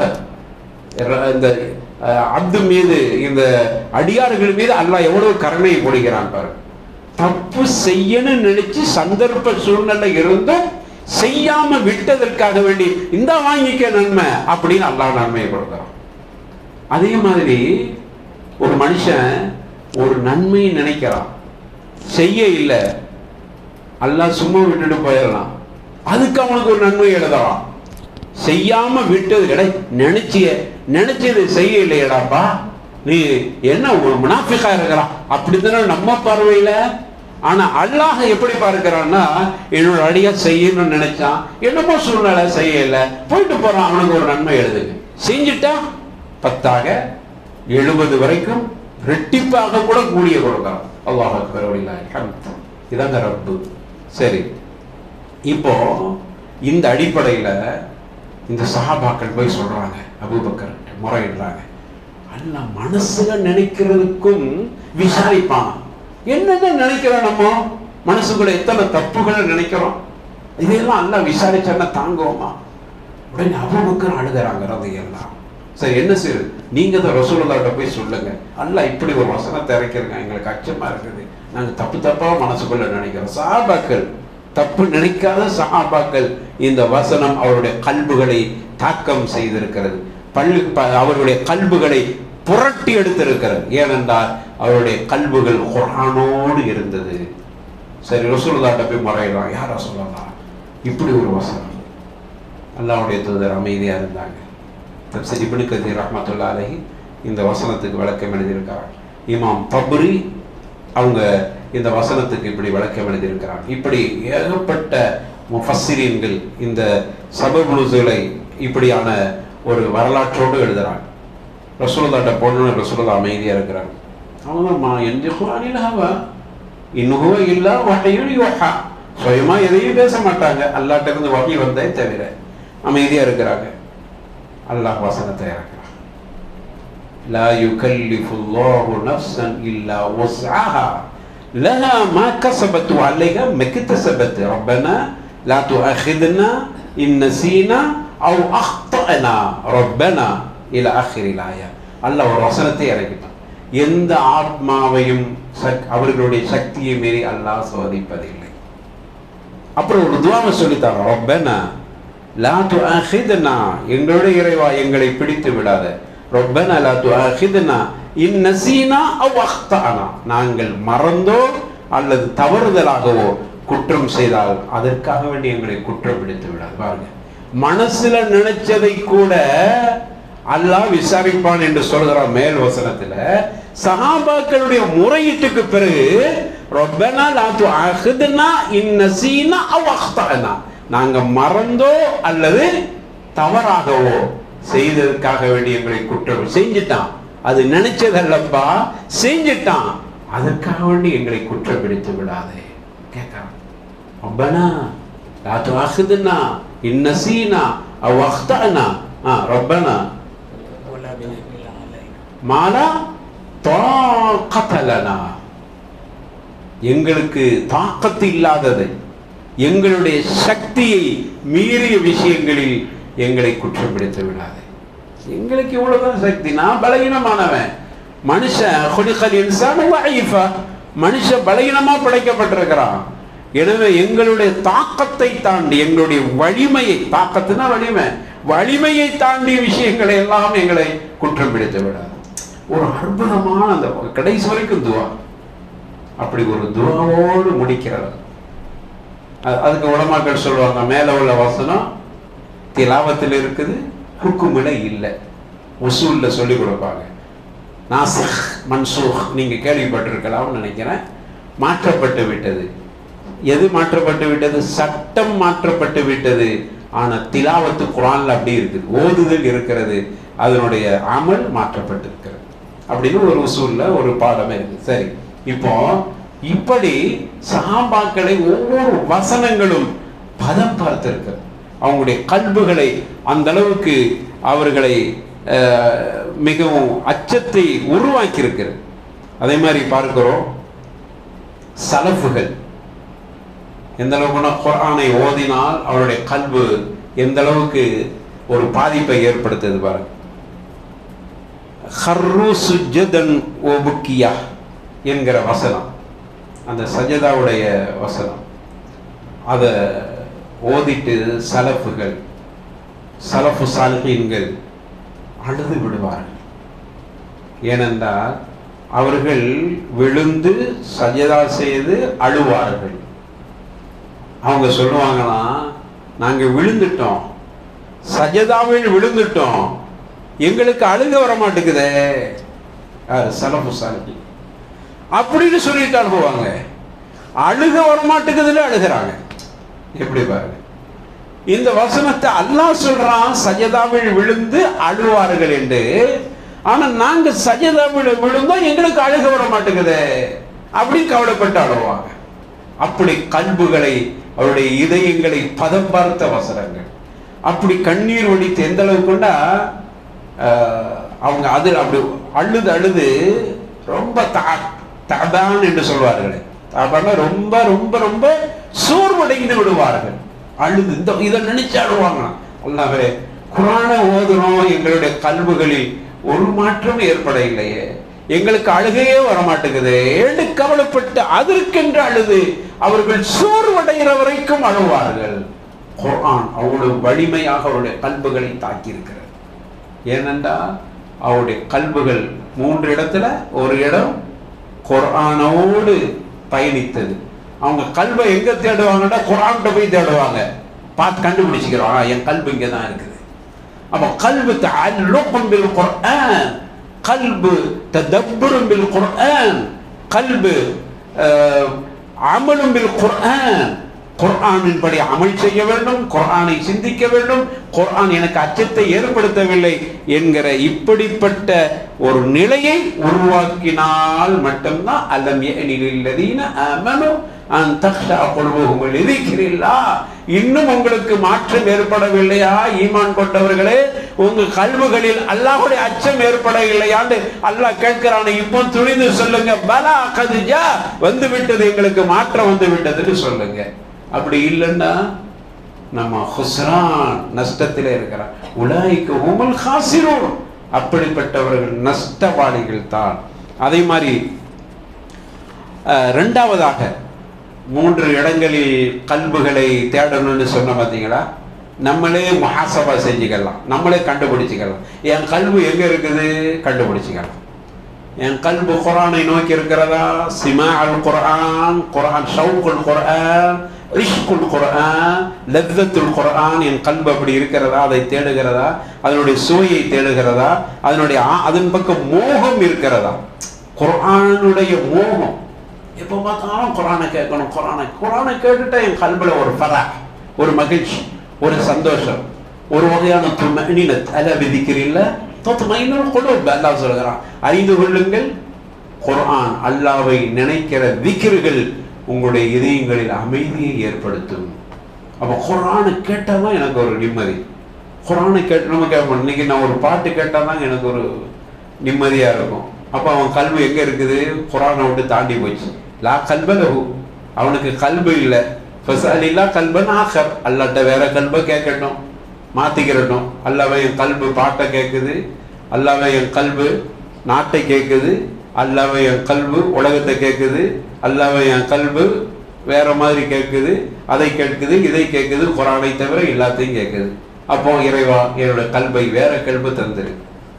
ர- இந்த அஹ், அப்து மீது இந்த அடியார்கள் மீது அல்லாஹ் எவ்வளவு கருணை பொழிகிறான் பாரு தப்பு செய்யணும்னு நினைச்சு சந்தர்ப்ப சூழ்நிலை இருந்தும் செய்யாம விட்டதற்காக வேண்டி இந்த வாங்கிக்க நன்மை அப்படின்னு அல்லாஹ் நன்மையை கொடுக்குறான் அதே மாதிரி ஒரு மனுஷன் ஒரு நன்மையை நினைக்கிறான் செய்ய இல்லை அல்லாஹ் சும்மா விட்டுட்டு போயிடலாம் அதுக்கு அவனுக்கு ஒரு நன்மை எழுதலாம் செய்யாம விட்டது கிடை நினைச்சிய நினைச்சது செய்ய இல்லையடாப்பா நீ என்ன ஒரு முனாஃபிகா இருக்கிறான் அப்படித்தானே நம்ம பார்வையில ஆனா அல்லாஹ் எப்படி பார்க்கிறான்னா என்னோட அடியா செய்யணும்னு நினைச்சான் என்னமோ சூழ்நிலை செய்யல போயிட்டு போறான் அவனுக்கு ஒரு நன்மை எழுதுங்க செஞ்சுட்டா பத்தாக எழுபது வரைக்கும் ரெட்டிப்பாக கூட கூடிய கொடுக்கலாம் அல்லாஹ் அக்பர் வலில்லாஹில் ஹம்த். இதாங்க ரப்பு சரி இப்போ இந்த அடிப்படையில இந்த சஹாபாக்கள் போய் சொல்றாங்க அபூபக்கர் முறையிடுறாங்க அல்லாஹ் மனசுல நினைக்கிறதுக்கும் விசாரிப்பான் என்னென்ன நினைக்கிறோம் நம்ம மனசுக்குள்ள எத்தனை தப்புகளை நினைக்கிறோம் இதையெல்லாம் அல்லாஹ் விசாரிச்சான்னா தாங்குவோமா உடனே அபூபக்கர் அழுகிறாங்க ரதையெல்லாம் சரி என்ன செய்யுது நீங்க தான் ரசூலுல்லாட்ட போய் சொல்லுங்க அல்லாஹ் இப்படி ஒரு வசனத்தை இறக்கிருங்க எங்களுக்கு அச்சமா இருக்குது நாங்க தப்பு தப்பா மனசுக்குள்ள நினைக்கிறோம் சஹாபாக்கள் தப்பு நினைக்காத சஹாபாக்கள் இந்த வசனம் அவருடைய கல்புகளை தாக்கம் செய்திருக்கிறது பள்ளி ப- அவருடைய கல்புகளை புரட்டி எடுத்திருக்கிறது ஏனென்றால் அவருடைய கல்புகள் குரானோடு இருந்தது சரி ரசூலுல்லாட்ட போய் முறையிடலாம் யாரா சொல்லலாம் இப்படி ஒரு வசனம் அல்லாஹ்வுடைய தூதர் அமைதியா இருந்தாங்க தப்சீர் இப்னு கதீர் ரஹ்மத்துல்லா அலைஹி இந்த வசனத்துக்கு விளக்கம் எழுதியிருக்காங்க இமாம் தப்ரி அவங்க இந்த வசனத்துக்கு இப்படி விளக்கம் எழுதியிருக்கிறாங்க இப்படி ஏகப்பட்ட முஃபஸ்ஸிரீன்கள் இந்த சபபு நுஸூலை இப்படியான ஒரு வரலாற்றோடு எழுதுறாங்க ரசூலுல்லாட்ட போனோன்னு ரசூலுல்லா அமைதியா இருக்கிறாங்க அவங்க மா எந்த குரானில் ஹவா இன்னும் இல்லா வகையும் யோஹா சுயமா எதையும் பேச மாட்டாங்க அல்லாட்ட இருந்து வகை வந்தே தவிர அமைதியா இருக்கிறாங்க அல்லாஹ் வசனத்தை இறக்குறான் لا يكلف الله نفسا إلا وسعها لها ما كسبت وعليها ما اكتسبت ربنا لا تؤاخذنا إن نسينا أو أخطأنا ربنا إلى آخر الآية அல்லாஹ் ஒரு வசனத்தை இறக்கிட்டான் எந்த ஆத்மாவையும் சக்- அவர்களுடைய சக்தியை மீறி அல்லாஹ் சோதிப்பதில்லை அப்புறம் ஒரு துவாவை சொல்லித்தாங்க ரப்பனா லா துஆஹிதுனா எங்களுடைய இறைவா எங்களை பிடித்து விடாத ரப்பனா லா துஆஹிதுனா இன் நசீனா அவ் அக்தானா நாங்கள் மறந்தோ அல்லது தவறுதலாகவோ குற்றம் செய்தால் அதற்காக வேண்டி எங்களை குற்றம் பிடித்து விடாது பாருங்க மனசுல நினைச்சதை கூட அல்லாஹ் விசாரிப்பான் என்று சொல்கிறார் மேல் வசனத்துல சஹாபாக்களுடைய முறையீட்டுக்கு பிறகு ரப்பனா லா துஆஹிதுனா இன் நசீனா அவ் அக்தானா நாங்க மறந்தோ அல்லது தவறாகவோ செய்ததற்காக வேண்டி எங்களை குற்றம் செஞ்சுட்டான் அது நினைச்சதல்லப்பா செஞ்சுட்டான் அதற்காக வேண்டி எங்களை குற்றம் பிடித்து விடாதே கேட்கறான் ரப்பனா லா துஆஹிதுனா இன் நசீனா அவ் அக்தானா ஆ ரப்பனா ولا تحمل علينا மாலா தாக்கத்தலனா எங்களுக்கு தாக்கத்து இல்லாதது எங்களுடைய சக்தியை மீறிய விஷயங்களில் எங்களை குற்றப்படுத்த விடாது எங்களுக்கு இவ்வளவுதான் சக்தி நான் பலகீனமானவன் மனுஷன் குடிக்கல் இன்சான் வாயிஃபா மனுஷன் பலகீனமா படைக்கப்பட்டிருக்கிறான் எனவே எங்களுடைய தாக்கத்தை தாண்டி எங்களுடைய வலிமையை தாக்கத்துனா வலிமை வலிமையை தாண்டிய விஷயங்களை எல்லாம் எங்களை குற்றம் பிடித்து விடாது ஒரு அற்புதமான அந்த கடைசி வரைக்கும் துவா அப்படி ஒரு துவாவோடு முடிக்கிறது அ- அதுக்கு உலமாக்கள் சொல்லுவாங்க மேல உள்ள வசனம் திலாவத்தில் இருக்குது ஹுக்குமில் இல்லை உசூல்ல சொல்லி கொடுப்பாங்க நாசிக் மன்சூக் நீங்க கேள்விப்பட்டிருக்கலாம்னு நினைக்கிறேன் மாற்றப்பட்டு விட்டது எது மாற்றப்பட்டு விட்டது சட்டம் மாற்றப்பட்டு விட்டது ஆனா திலாவத்து குரான்ல அப்படி இருக்குது ஓதுதல் இருக்கிறது அதனுடைய அமல் மாற்றப்பட்டு இருக்கிறது அப்படின்னு ஒரு உசூல்ல ஒரு பாடமே இருக்கு சரி இப்போ இப்படி சஹாபாக்களை ஒவ்வொரு வசனங்களும் பதம் பார்த்திருக்கிறது அவங்களுடைய கல்புகளை அந்த அளவுக்கு அவர்களை அஹ், மிகவும் அச்சத்தை உருவாக்கி இருக்கிறது அதே மாதிரி பார்க்கிறோம் சலஃபுகள் எந்த அளவுக்குன்னா குர்ஆனை ஓதினால் அவருடைய கல்வு எந்த அளவுக்கு ஒரு பாதிப்பை ஏற்படுத்துது பாருங்க ஹர்ரு சுஜதன் ஓபுக்கியா என்கிற வசனம் அந்த சஜதாவுடைய வசனம் அதை ஓதிட்டு சலஃபுகள் சலஃபு சாலிஹீன்கள் அழுது விடுவார்கள் ஏனென்றால் அவர்கள் விழுந்து சஜதா செய்து அழுவார்கள் அவங்க சொல்லுவாங்களாம் நாங்க விழுந்துட்டோம் சஜதாவில் விழுந்துட்டோம் எங்களுக்கு அழுக வர மாட்டேங்குதே யாரு? சலஃபு சாலிஹீன் அப்படின்னு சொல்லிட்டு அனுப்புவாங்க அழுக வர மாட்டேங்குதுல அழுகிறாங்க எப்படி பாருங்க இந்த வசனத்தை அல்லாஹ் சொல்றான் சஜதாவில் விழுந்து அழுவார்கள் என்று ஆனா நாங்க சஜதாவில் விழுந்தோம் எங்களுக்கு அழுக வர மாட்டேங்குதே அப்படின்னு கவலைப்பட்டு அழுவாங்க அப்படி கல்புகளை அவருடைய இதயங்களை பதம் பார்த்த வசனங்கள் அப்படி கண்ணீர் ஒடித்து எந்த அளவுக்குண்டா ஆஹ், அவங்க அது அப்படி அழுது அழுது ரொம்ப தா ததான் என்று சொல்வார்களே தாபான ரொம்ப ரொம்ப ரொம்ப சோர்வடைந்து விடுவார்கள் அழுது இந்த இதை நினைச்சு அழுவாங்க அல்லாவே குரானை ஓதுறோம் எங்களுடைய கல்வுகளில் ஒரு மாற்றமும் ஏற்பட இல்லையே எங்களுக்கு அழுகையே வர மாட்டேங்குது என்று கவலைப்பட்டு அதற்கென்று அழுது அவர்கள் சோர்வடைகிற வரைக்கும் அழுவார்கள் குர்ஆன் அவ்வளவு வலிமையாக அவருடைய கல்புகளை தாக்கியிருக்கிறது ஏனென்றால் அவருடைய கல்புகள் மூன்று இடத்துல ஒரு இடம் குர்ஆனோடு பயணித்தது அவங்க கல்வை எங்க தேடுவாங்கன்னா குர்ஆன்கிட்ட போய் தேடுவாங்க பார்த்து கண்டுபிடிச்சிக்கிறோம் ஆ, என் கல்பு இங்கே தான் இருக்குது அப்ப கல்பு தஅல்லுகும் பில் குர்ஆன் கல்பு ததப்புரும் பில் குர்ஆன் கல்பு அஹ், அமலும் பில் குர்ஆன் குர்ஆனின்படி அமல் செய்ய வேண்டும் குர்ஆனை சிந்திக்க வேண்டும் குர்ஆன் எனக்கு அச்சத்தை ஏற்படுத்தவில்லை என்கிற இப்படிப்பட்ட ஒரு நிலையை உருவாக்கினால் மட்டும்தான் அல்லம் யஅனிலில்லதீன ஆமனு அன் தக்ஷா குல்புஹும் லிதிக்ரில்லாஹ் இன்னும் உங்களுக்கு மாற்றம் ஏற்படவில்லையா ஈமான் கொண்டவர்களே உங்க கல்வுகளில் அல்லாஹ்வுடைய அச்சம் ஏற்படவில்லையான்னு அல்லாஹ் கேட்கிறானே இப்போ துணிந்து சொல்லுங்க பலா கதுஜா வந்து விட்டது எங்களுக்கு மாற்றம் வந்து விட்டதுன்னு சொல்லுங்க அப்படி இல்லைன்னா நம்ம ஹுஸ்ரான் நஷ்டத்தில் இருக்கிறார் உலாய்க்கு உமல் ஹாசிரும் அப்படிப்பட்டவர்கள் நஷ்டவாளிகள் தான் அதே மாதிரி அஹ், ரெண்டாவதாக மூன்று இடங்களில் கல்புகளை தேடணும்னு சொன்ன பார்த்தீங்களா நம்மளே முஹாசபா செஞ்சுக்கலாம் நம்மளே கண்டுபிடிச்சிக்கலாம் என் கல்பு எங்க இருக்குது கண்டுபிடிச்சிக்கலாம் என் கல்பு குரானை நோக்கி இருக்கிறதா சிமா அல் குர்ஆன் குர்ஆன் ஷவுக்குல் குர்ஆன் ரிஷ்குல் குர்ஆன் லத்தத்துல் குர்ஆன் என் கல்பு அப்படி இருக்கிறதா அதை தேடுகிறதா அதனுடைய சுவையை தேடுகிறதா அதனுடைய ஆ- அதன் பக்கம் மோகம் இருக்கிறதா குர்ஆனுடைய மோகம் எப்போ பார்த்தாலும் குரானை கேட்கணும் குரானை குரானை கேட்டுட்டா என் கல்புல ஒரு ஃபரா ஒரு மகிழ்ச்சி ஒரு சந்தோஷம் ஒரு வகையான துமனினத் அல விதிக்கிறீல்ல தொத்துமையினும் குழுப் அல்லாஹ் சொல்கிறான் அறிந்து கொள்ளுங்கள் குர்ஆன் அல்லாவை நினைக்கிற விக்கிர்கள் உங்களுடைய இதயங்களில் அமைதியை ஏற்படுத்தும் அப்போ குர்ஆனை கேட்டால் தான் எனக்கு ஒரு நிம்மதி குர்ஆனை கேட்டு நம்ம கேட்போம் இன்னைக்கு நான் ஒரு பாட்டு கேட்டால் தான் எனக்கு ஒரு நிம்மதியாக இருக்கும் அப்போ அவன் கல்வி எங்கே இருக்குது குரானை விட்டு தாண்டி போச்சு லா கல்பலஹு அவனுக்கு கல்பு இல்லை ஃபசலில்லா கல்பன் ஆகர் அல்லாட்ட வேற கல்பை கேட்கட்டும் மாற்றிக்கிறட்டும் அல்லாவே என் கல்பு பாட்டை கேட்குது அல்லாவே என் கல்பு நாட்டை கேட்குது அல்லாவே என் கல்பு உலகத்தை கேட்குது அல்லாவே என் கல்பு வேற மாதிரி கேட்குது அதை கேட்குது இதை கேட்குது குரானை தவிர எல்லாத்தையும் கேட்குது அப்போ இறைவா என்னோட கல்வை வேற கல்பு தந்துரு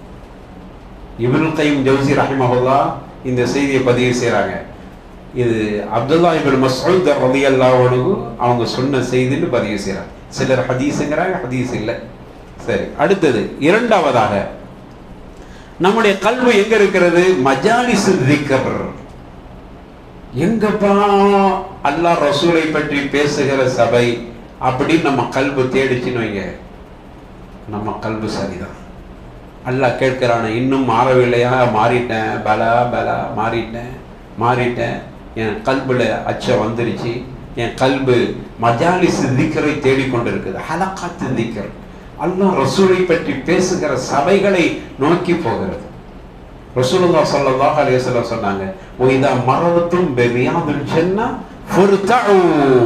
இப்னுல் கைம் ஜவுசி ரஹிமஹுல்லா இந்த செய்தியை பதிவு செய்கிறாங்க இது அப்துல்லா இபின் மஸ்ஊத் ரலியல்லாஹு அன்ஹு அவங்க சொன்ன செய்தின்னு பதிவு செய்கிறாங்க சிலர் ஹதீஸுங்கிறாங்க ஹதீஸ் இல்லை சரி அடுத்தது இரண்டாவதாக நம்முடைய கல்வி எங்க இருக்கிறது மஜாலிசு திக்கர் எங்கப்பா அல்லாஹ் ரசூலை பற்றி பேசுகிற சபை அப்படின்னு நம்ம கல்வி தேடிச்சுன்னு வைங்க நம்ம கல்வி சரிதான் அல்லாஹ் கேட்கிறான இன்னும் மாறவில்லையா மாறிட்டேன் பலா பலா மாறிட்டேன் மாறிட்டேன் என் கல்புல அச்சம் வந்துருச்சு என் கல்பு மஜாலிஸ் திக்கரை தேடிக்கொண்டிருக்குது ஹலக்காத்து திக்கர் அல்லாஹ் ரசூலை பற்றி பேசுகிற சபைகளை நோக்கி போகிறது ரசூலுல்லா ஸல்லல்லாஹு அலைஹி வஸல்லம் சொன்னாங்க ஒய்தா மரவத்தும் பெரியாதுல் ஜன்னா ஃபர்தஉ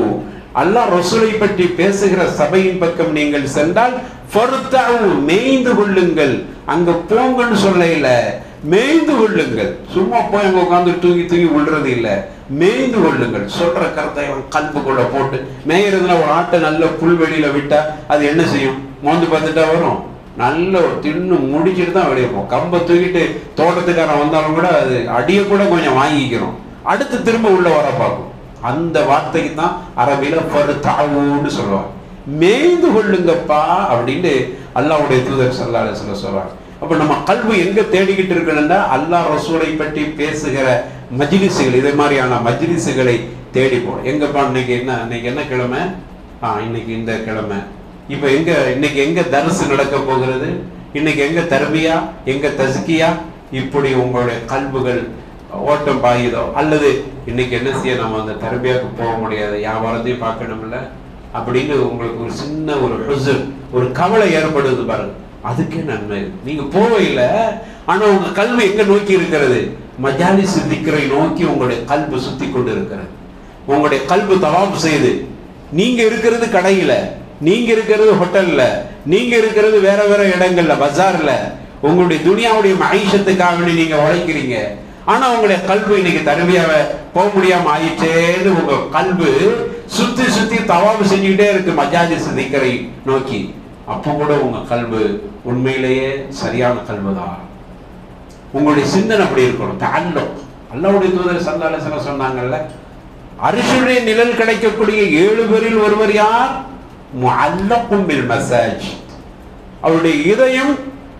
அல்லாஹ் ரசூலை பற்றி பேசுகிற சபையின் பக்கம் நீங்கள் சென்றால் ஃபர்தஉ மேய்ந்து கொள்ளுங்கள் அங்க போங்கன்னு சொல்லல மேய்ந்து கொள்ளுங்கள் சும்மா போய் அங்க உட்கார்ந்து தூங்கி தூங்கி விழுறது இல்ல மேய்ந்து கொள்ளுங்கள் சொல்ற கருத்தை அவன் கல்புக்குள்ள போட்டு மேயறதுல ஒரு ஆட்டை நல்ல புல்வெளியில விட்டா அது என்ன செய்யும் மோந்து பார்த்துட்டா வரும் நல்ல ஒரு தின்னு முடிச்சிட்டு தான் வெளியே போகும் கம்பை தூக்கிட்டு தோட்டத்துக்காரன் வந்தாலும் கூட அது அடியை கூட கொஞ்சம் வாங்கிக்கிறோம் அடுத்து திரும்ப உள்ள வர பார்க்கும் அந்த வார்த்தைக்கு தான் அரபியில பருத்தாவுன்னு சொல்லுவாங்க மேய்ந்து கொள்ளுங்கப்பா அப்படின்னு அல்லாஹ்வுடைய தூதர் சல்லா சொல்ல சொல்றாங்க அப்ப நம்ம கல்வி எங்க தேடிக்கிட்டு இருக்கணும்னா அல்லாஹ் ரசூலை பற்றி பேசுகிற மஜ்லிஸுகள் இதே மாதிரியான மஜ்லிஸுகளை தேடி போகணும் எங்கப்பா இன்னைக்கு என்ன இன்னைக்கு என்ன கிழமை ஆ இன்னைக்கு இந்த கிழமை இப்ப எங்க இன்னைக்கு எங்க தரிசு நடக்க போகிறது இன்னைக்கு எங்க தர்பியா எங்க தஸ்கியா இப்படி உங்களுடைய கல்புகள் ஓட்டம் பாயுதோ அல்லது இன்னைக்கு என்ன செய்ய நம்ம அந்த தர்பியாவுக்கு போக முடியாது வியாபாரத்தையும் பார்க்கணும்ல அப்படின்னு உங்களுக்கு ஒரு சின்ன ஒரு ஹுசர் ஒரு கவலை ஏற்படுது பாருங்க அதுக்கே நன்மை இருக்கு. நீங்க போவையில ஆனா உங்க கல்வி எங்க நோக்கி இருக்கிறது மஜாலி சித்திக்கரை நோக்கி உங்களுடைய கல்வி சுத்தி கொண்டு இருக்கிறது உங்களுடைய கல்வி தவாப் செய்து நீங்க இருக்கிறது கடையில நீங்க இருக்கிறது ஹோட்டல்ல நீங்க இருக்கிறது வேற வேற இடங்கள்ல பஜார்ல உங்களுடைய துனியாவுடைய மகிஷத்துக்காக வேண்டி நீங்க உழைக்கிறீங்க ஆனா உங்களுடைய கல்வி இன்னைக்கு தருமையாவ போக முடியாம ஆயிடுச்சேன்னு உங்க கல்வி சுத்தி சுத்தி தவாபு செஞ்சுக்கிட்டே இருக்கு மஜாஜி சிந்திக்கரை நோக்கி அப்போ கூட உங்க கல்வி உண்மையிலேயே சரியான கல்விதான் உங்களுடைய சிந்தனை அப்படி இருக்கணும் தாண்டம் அல்லாவுடைய தூதர் சல்லாலசன சொன்னாங்கல்ல அரிசுடைய நிழல் கிடைக்கக்கூடிய ஏழு பேரில் ஒருவர் யார் முஅல்லக்கும் பில் மசாஜ் அவருடைய இதயம்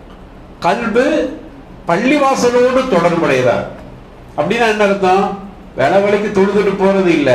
கல்பு பள்ளிவாசலோடு தொடர்புடையதார் அப்படின்னா என்ன அர்த்தம் வேலை வேலைக்கு தொழுதுட்டு போறது இல்ல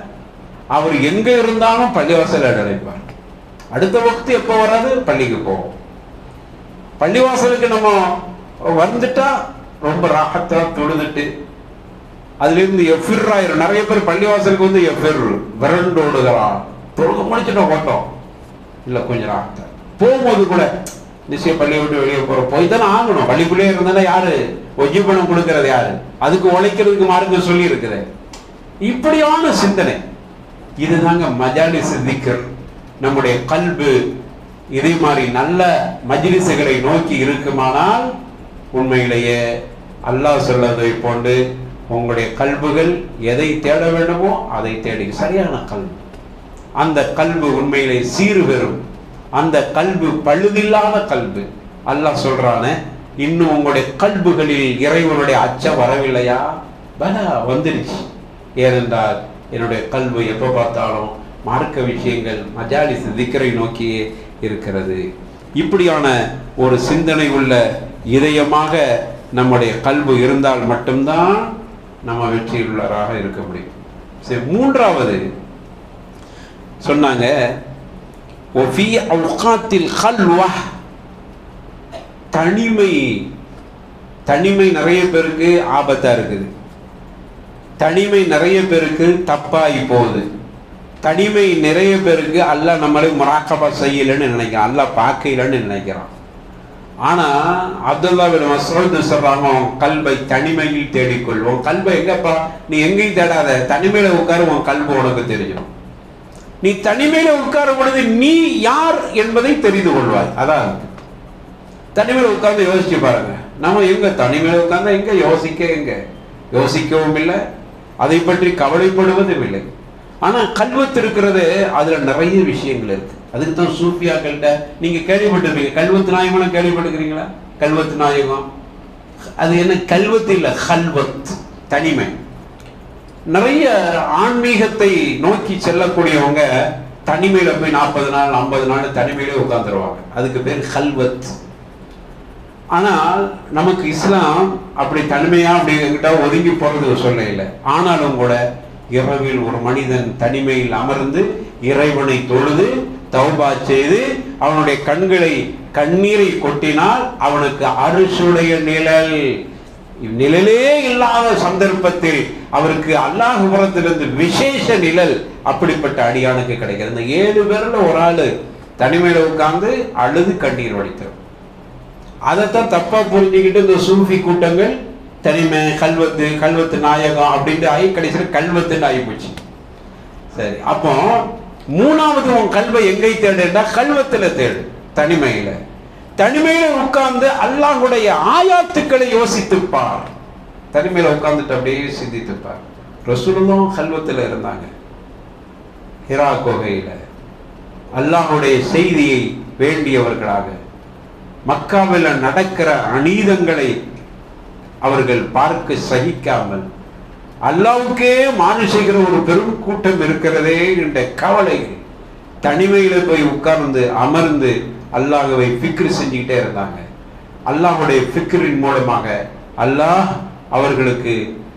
அவர் எங்க இருந்தாலும் பள்ளிவாசல நினைப்பார் அடுத்த வக்து எப்போ வராது பள்ளிக்கு போவோம் பள்ளிவாசலுக்கு நம்ம வந்துட்டா ரொம்ப ராகத்தா தொழுதுட்டு அதுல இருந்து எஃபிர் ஆயிரும் நிறைய பேர் பள்ளிவாசலுக்கு வந்து எஃபிர் விரண்டோடுகிறான் தொழுக முடிச்சுட்டோம் ஓட்டோம் இல்ல கொஞ்சம் ராகத்தா போகும்போது கூட நிச்சயம் பள்ளியை விட்டு வெளியே போறோம் போய் தானே ஆகணும் பள்ளிக்குள்ளே இருந்தா யாரு ஒஜி பணம் கொடுக்கறது யாரு அதுக்கு உழைக்கிறதுக்கு மார்க்கம் சொல்லி இருக்குது இப்படியான சிந்தனை இதுதாங்க மஜாலி சிந்திக்கர் நம்முடைய கல்பு இதே மாதிரி நல்ல மஜ்லிசுகளை நோக்கி இருக்குமானால் உண்மையிலேயே அல்லாஹ் சொல்வதை போன்று உங்களுடைய கல்புகள் எதை தேட வேண்டுமோ அதை தேடி சரியான கல்வி அந்த கல்வி உண்மையிலே சீறு பெறும் அந்த கல்வி பழுதில்லாத கல்வி அல்லாஹ் சொல்றானே இன்னும் உங்களுடைய கல்புகளில் இறைவனுடைய அச்சம் வரவில்லையா பல வந்துருச்சு ஏனென்றால் என்னுடைய கல்வி எப்போ பார்த்தாலும் மார்க்க விஷயங்கள் மஜாலிஸ் திக்கரை நோக்கியே இருக்கிறது இப்படியான ஒரு சிந்தனை உள்ள இதயமாக நம்முடைய கல்வி இருந்தால் மட்டும்தான் நம்ம வெற்றியுள்ளவராக இருக்க முடியும் சரி மூன்றாவது சொன்னாங்க ஒஃபி அவுகாத்தில் ஹல்வா தனிமை தனிமை நிறைய பேருக்கு ஆபத்தா இருக்குது தனிமை நிறைய பேருக்கு தப்பாகி போகுது தனிமை நிறைய பேருக்கு அல்லாஹ் நம்மளை முராக்கபா செய்யலைன்னு நினைக்கிறான் அல்லாஹ் பார்க்கலன்னு நினைக்கிறான் ஆனா அப்துல்லா பின் மசூத் சொல்றாங்க உன் கல்வை தனிமையில் தேடிக்கொள் உன் கல்வை எங்கப்பா நீ எங்கேயும் தேடாத தனிமையில உட்காரு உன் கல்வி உனக்கு தெரியும் நீ தனிமையில உட்காரும் பொழுது நீ யார் என்பதை தெரிந்து கொள்வாய் அதான் இருக்கு. தனிமையில உட்கார்ந்து யோசிச்சு பாருங்க நம்ம எங்க தனிமையில உட்கார்ந்தா எங்க யோசிக்க எங்க யோசிக்கவும் இல்லை அதை பற்றி கவலைப்படுவதும் இல்லை ஆனா கல்வத்து இருக்கிறது அதுல நிறைய விஷயங்கள் இருக்கு அதுக்கு தான் சூஃபியாக்கள்கிட்ட நீங்க கேள்விப்பட்டிருப்பீங்க கல்வத்து நாயகம் கேள்விப்பட்டிருக்கிறீங்களா கல்வத்து நாயகம் அது என்ன கல்வத்து இல்ல கல்வத் தனிமை நிறைய ஆன்மீகத்தை நோக்கி செல்லக்கூடியவங்க தனிமையில போய் நாற்பது நாள் ஐம்பது நாள் தனிமையிலே உட்கார்ந்துருவாங்க அதுக்கு பேர் கல்வத் ஆனால் நமக்கு இஸ்லாம் அப்படி தனிமையா அப்படி எங்கிட்ட ஒதுங்கி போறது சொல்ல இல்லை ஆனாலும் கூட இரவில் ஒரு மனிதன் தனிமையில் அமர்ந்து இறைவனை தொழுது தௌபா செய்து அவனுடைய கண்களை கண்ணீரை கொட்டினால் அவனுக்கு அரிசுடைய நிழல் நிழலே இல்லாத சந்தர்ப்பத்தில் அவருக்கு அல்லாஹ் புறத்திலிருந்து விசேஷ நிழல் அப்படிப்பட்ட அடியானுக்கு கிடைக்கிறது இந்த ஏழு பேர்ல ஒரு ஆளு தனிமையில உட்கார்ந்து அழுது கண்ணீர் வடித்தோம் அதைத்தான் தப்பா புரிஞ்சுக்கிட்டு இந்த சூஃபி கூட்டங்கள் தனிமை கல்வத்து கல்வத்து நாயகம் அப்படின்ட்டு ஆகி கடைசியில் கல்வத்துன்னு ஆகி போச்சு சரி அப்போ மூணாவது உன் கல்வை எங்கே தேடுன்னா கல்வத்துல தேடு தனிமையில தனிமையில உட்கார்ந்து அல்லாஹ்வுடைய ஆயாத்துக்களை யோசித்துப் பார் தனிமையில உட்கார்ந்துட்டு அப்படியே சிந்தித்துப் பார் ரசூலுல்லாஹ் கல்வத்துல இருந்தாங்க ஹிரா குகையில அல்லாஹ்வுடைய செய்தியை வேண்டியவர்களாக மக்காவில் நடக்கிற அநீதங்களை அவர்கள் பார்க்க சகிக்காமல் அல்லாவுக்கே மாறு செய்கிற ஒரு பெரும் கூட்டம் இருக்கிறதே என்ற கவலை தனிமையில போய் உட்கார்ந்து அமர்ந்து அல்லாஹ்வை ஃபிக்ரு செஞ்சுக்கிட்டே இருந்தாங்க அல்லாஹ்வுடைய ஃபிக்ரின் மூலமாக அல்லாஹ் அவர்களுக்கு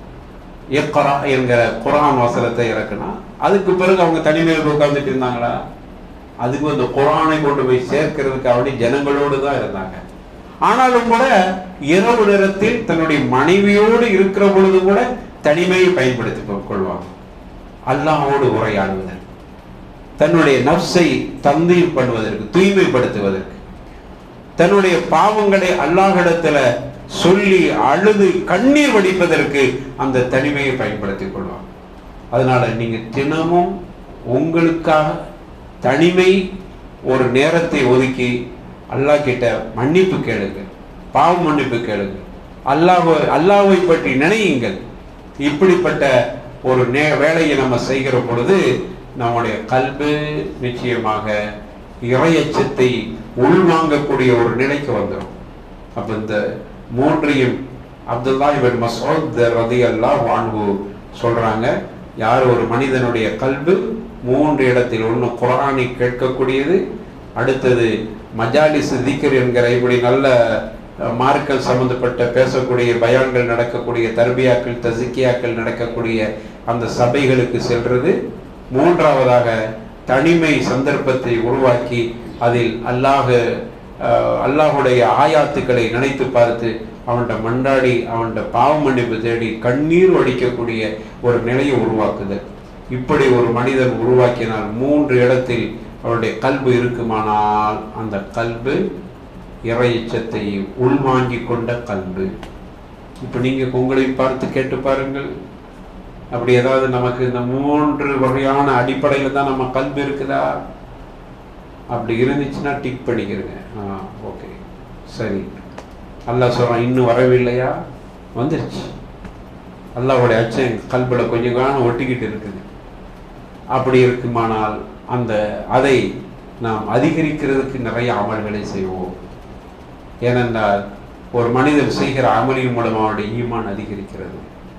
இக்ரா என்கிற குர்ஆன் வசனத்தை இறக்குனா அதுக்கு பிறகு அவங்க தனிமையில் உட்கார்ந்துட்டு இருந்தாங்களா அதுக்கு அந்த குர்ஆனை கொண்டு போய் சேர்க்கிறதுக்கு அப்படி ஜனங்களோடு தான் இருந்தாங்க ஆனாலும் கூட இரவு நேரத்தில் தன்னுடைய மனைவியோடு இருக்கிற பொழுது கூட தனிமையை பயன்படுத்தி கொள்வாங்க அல்லாஹ்வோடு உரையாடுவதற்கு தன்னுடைய நப்சை தந்தீர் பண்ணுவதற்கு தூய்மைப்படுத்துவதற்கு தன்னுடைய பாவங்களை அல்லாஹ்விடத்துல சொல்லி அழுது கண்ணீர் வடிப்பதற்கு அந்த தனிமையை பயன்படுத்திக் கொள்வாங்க அதனால நீங்க தினமும் உங்களுக்காக தனிமை ஒரு நேரத்தை ஒதுக்கி அல்லாஹ் கிட்ட மன்னிப்பு கேளுங்க பாவ மன்னிப்பு கேளுங்க அல்லாஹ் அல்லாஹ்வை பற்றி நினையுங்கள் இப்படிப்பட்ட ஒரு நே வேலையை நம்ம செய்கிற பொழுது நம்முடைய கல்வி நிச்சயமாக இறையச்சத்தை உள்வாங்கக்கூடிய ஒரு நிலைக்கு வந்துடும் அப்ப இந்த மூன்றையும் அப்துல்லா இவன் மசோத் ரதி அல்லா வான்கு சொல்றாங்க யார் ஒரு மனிதனுடைய கல்வி மூன்று இடத்தில் ஒன்று குரானை கேட்கக்கூடியது அடுத்தது மஜாலிஸ் திக்கர் என்கிற இப்படி நல்ல அஹ், மார்க்கம் சம்பந்தப்பட்ட பேசக்கூடிய பயான்கள் நடக்கக்கூடிய தர்பியாக்கள் தசிக்கியாக்கள் நடக்கக்கூடிய அந்த சபைகளுக்கு செல்றது மூன்றாவதாக தனிமை சந்தர்ப்பத்தை உருவாக்கி அதில் அல்லாஹ் அஹ், அல்லாஹுடைய ஆயாத்துக்களை நினைத்து பார்த்து அவன்கிட்ட மண்டாடி அவன்கிட்ட பாவ மன்னிப்பு தேடி கண்ணீர் வடிக்கக்கூடிய ஒரு நிலையை உருவாக்குதல் இப்படி ஒரு மனிதன் உருவாக்கினால் மூன்று இடத்தில் அவருடைய கல்பு இருக்குமானால் அந்த கல்பு இறையச்சத்தை உள்வாங்கிக் கொண்ட கல்பு இப்போ நீங்க உங்களை பார்த்து கேட்டு பாருங்கள் அப்படி ஏதாவது நமக்கு இந்த மூன்று வகையான அடிப்படையில தான் நம்ம கல்வி இருக்குதா அப்படி இருந்துச்சுன்னா டிக் பண்ணிக்கிறங்க ஆ ஓகே சரி அல்லாஹ் சொல்றான் இன்னும் வரவில்லையா வந்துருச்சு அல்லாஹ்வுடைய அச்சம் கல்பில் கொஞ்சம் காலம் ஒட்டிக்கிட்டு இருக்குது அப்படி இருக்குமானால் அந்த அதை நாம் அதிகரிக்கிறதுக்கு நிறைய அமல்களை செய்வோம் ஏனென்றால் ஒரு மனிதன் செய்கிற அமலின் மூலம் அவனுடைய ஈமான் அதிகரிக்கிறது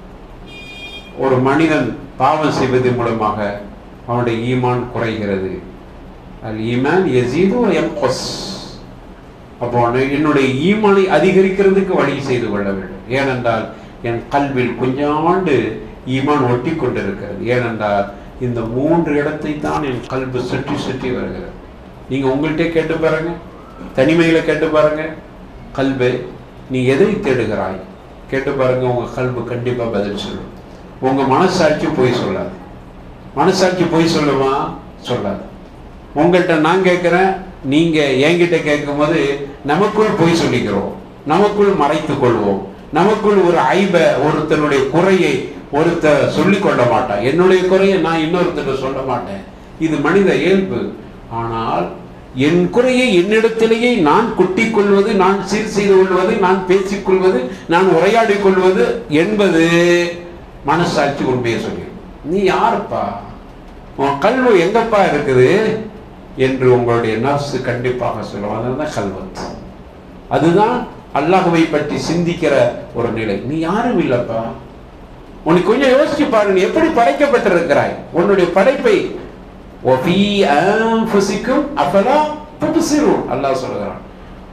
ஒரு மனிதன் பாவம் செய்வதன் மூலமாக அவனுடைய ஈமான் குறைகிறது அல் ஈமான் எசீது எம்கொஸ் அப்போ நான் என்னுடைய ஈமானை அதிகரிக்கிறதுக்கு வழி செய்து கொள்ள வேண்டும் ஏனென்றால் என் கல்வில் கொஞ்சாண்டு ஈமான் ஒட்டி கொண்டிருக்கிறது ஏனென்றால் இந்த மூன்று இடத்தை தான் என் கல்வி சுற்றி சுற்றி வருகிறது நீங்க உங்கள்கிட்ட கேட்டு பாருங்க தனிமையில கேட்டு பாருங்க கல்வி நீ எதை தேடுகிறாய் கேட்டு பாருங்க உங்க கல்வி கண்டிப்பா பதில் சொல்லும் உங்க மனசாட்சி போய் சொல்லாது மனசாட்சி போய் சொல்லுமா சொல்லாது உங்கள்கிட்ட நான் கேட்குறேன் நீங்க என்கிட்ட கேட்கும்போது நமக்குள் போய் சொல்லிக்கிறோம் நமக்குள் மறைத்துக் கொள்வோம் நமக்குள் ஒரு ஐப ஒருத்தனுடைய குறையை ஒருத்தர் சொல்லிக் கொள்ள மாட்டான் என்னுடைய குறையை நான் இன்னொருத்தர் சொல்ல மாட்டேன் இது மனித இயல்பு ஆனால் என் குறையை என்னிடத்திலேயே நான் கொட்டிக் கொள்வது நான் சீர் செய்து கொள்வது நான் பேசிக் கொள்வது நான் உரையாடிக் கொள்வது என்பது மனசாட்சி உண்மையை சொல்லி நீ யாருப்பா உன் கல்வி எங்கப்பா இருக்குது என்று உங்களுடைய நர்ஸ் கண்டிப்பாக சொல்லும் அதுதான் கல்வத் அதுதான் அல்லாஹ்வை பற்றி சிந்திக்கிற ஒரு நிலை நீ யாரும் இல்லப்பா உனக்கு கொஞ்சம் யோசிச்சு பாரு நீ எப்படி படைக்கப்பட்டிருக்கிறாய் உன்னுடைய படைப்பை ஒஃபி அன்ஃபுசிக்கும் அஃபலா துப்சிரூன் அல்லாஹ் சொல்கிறான்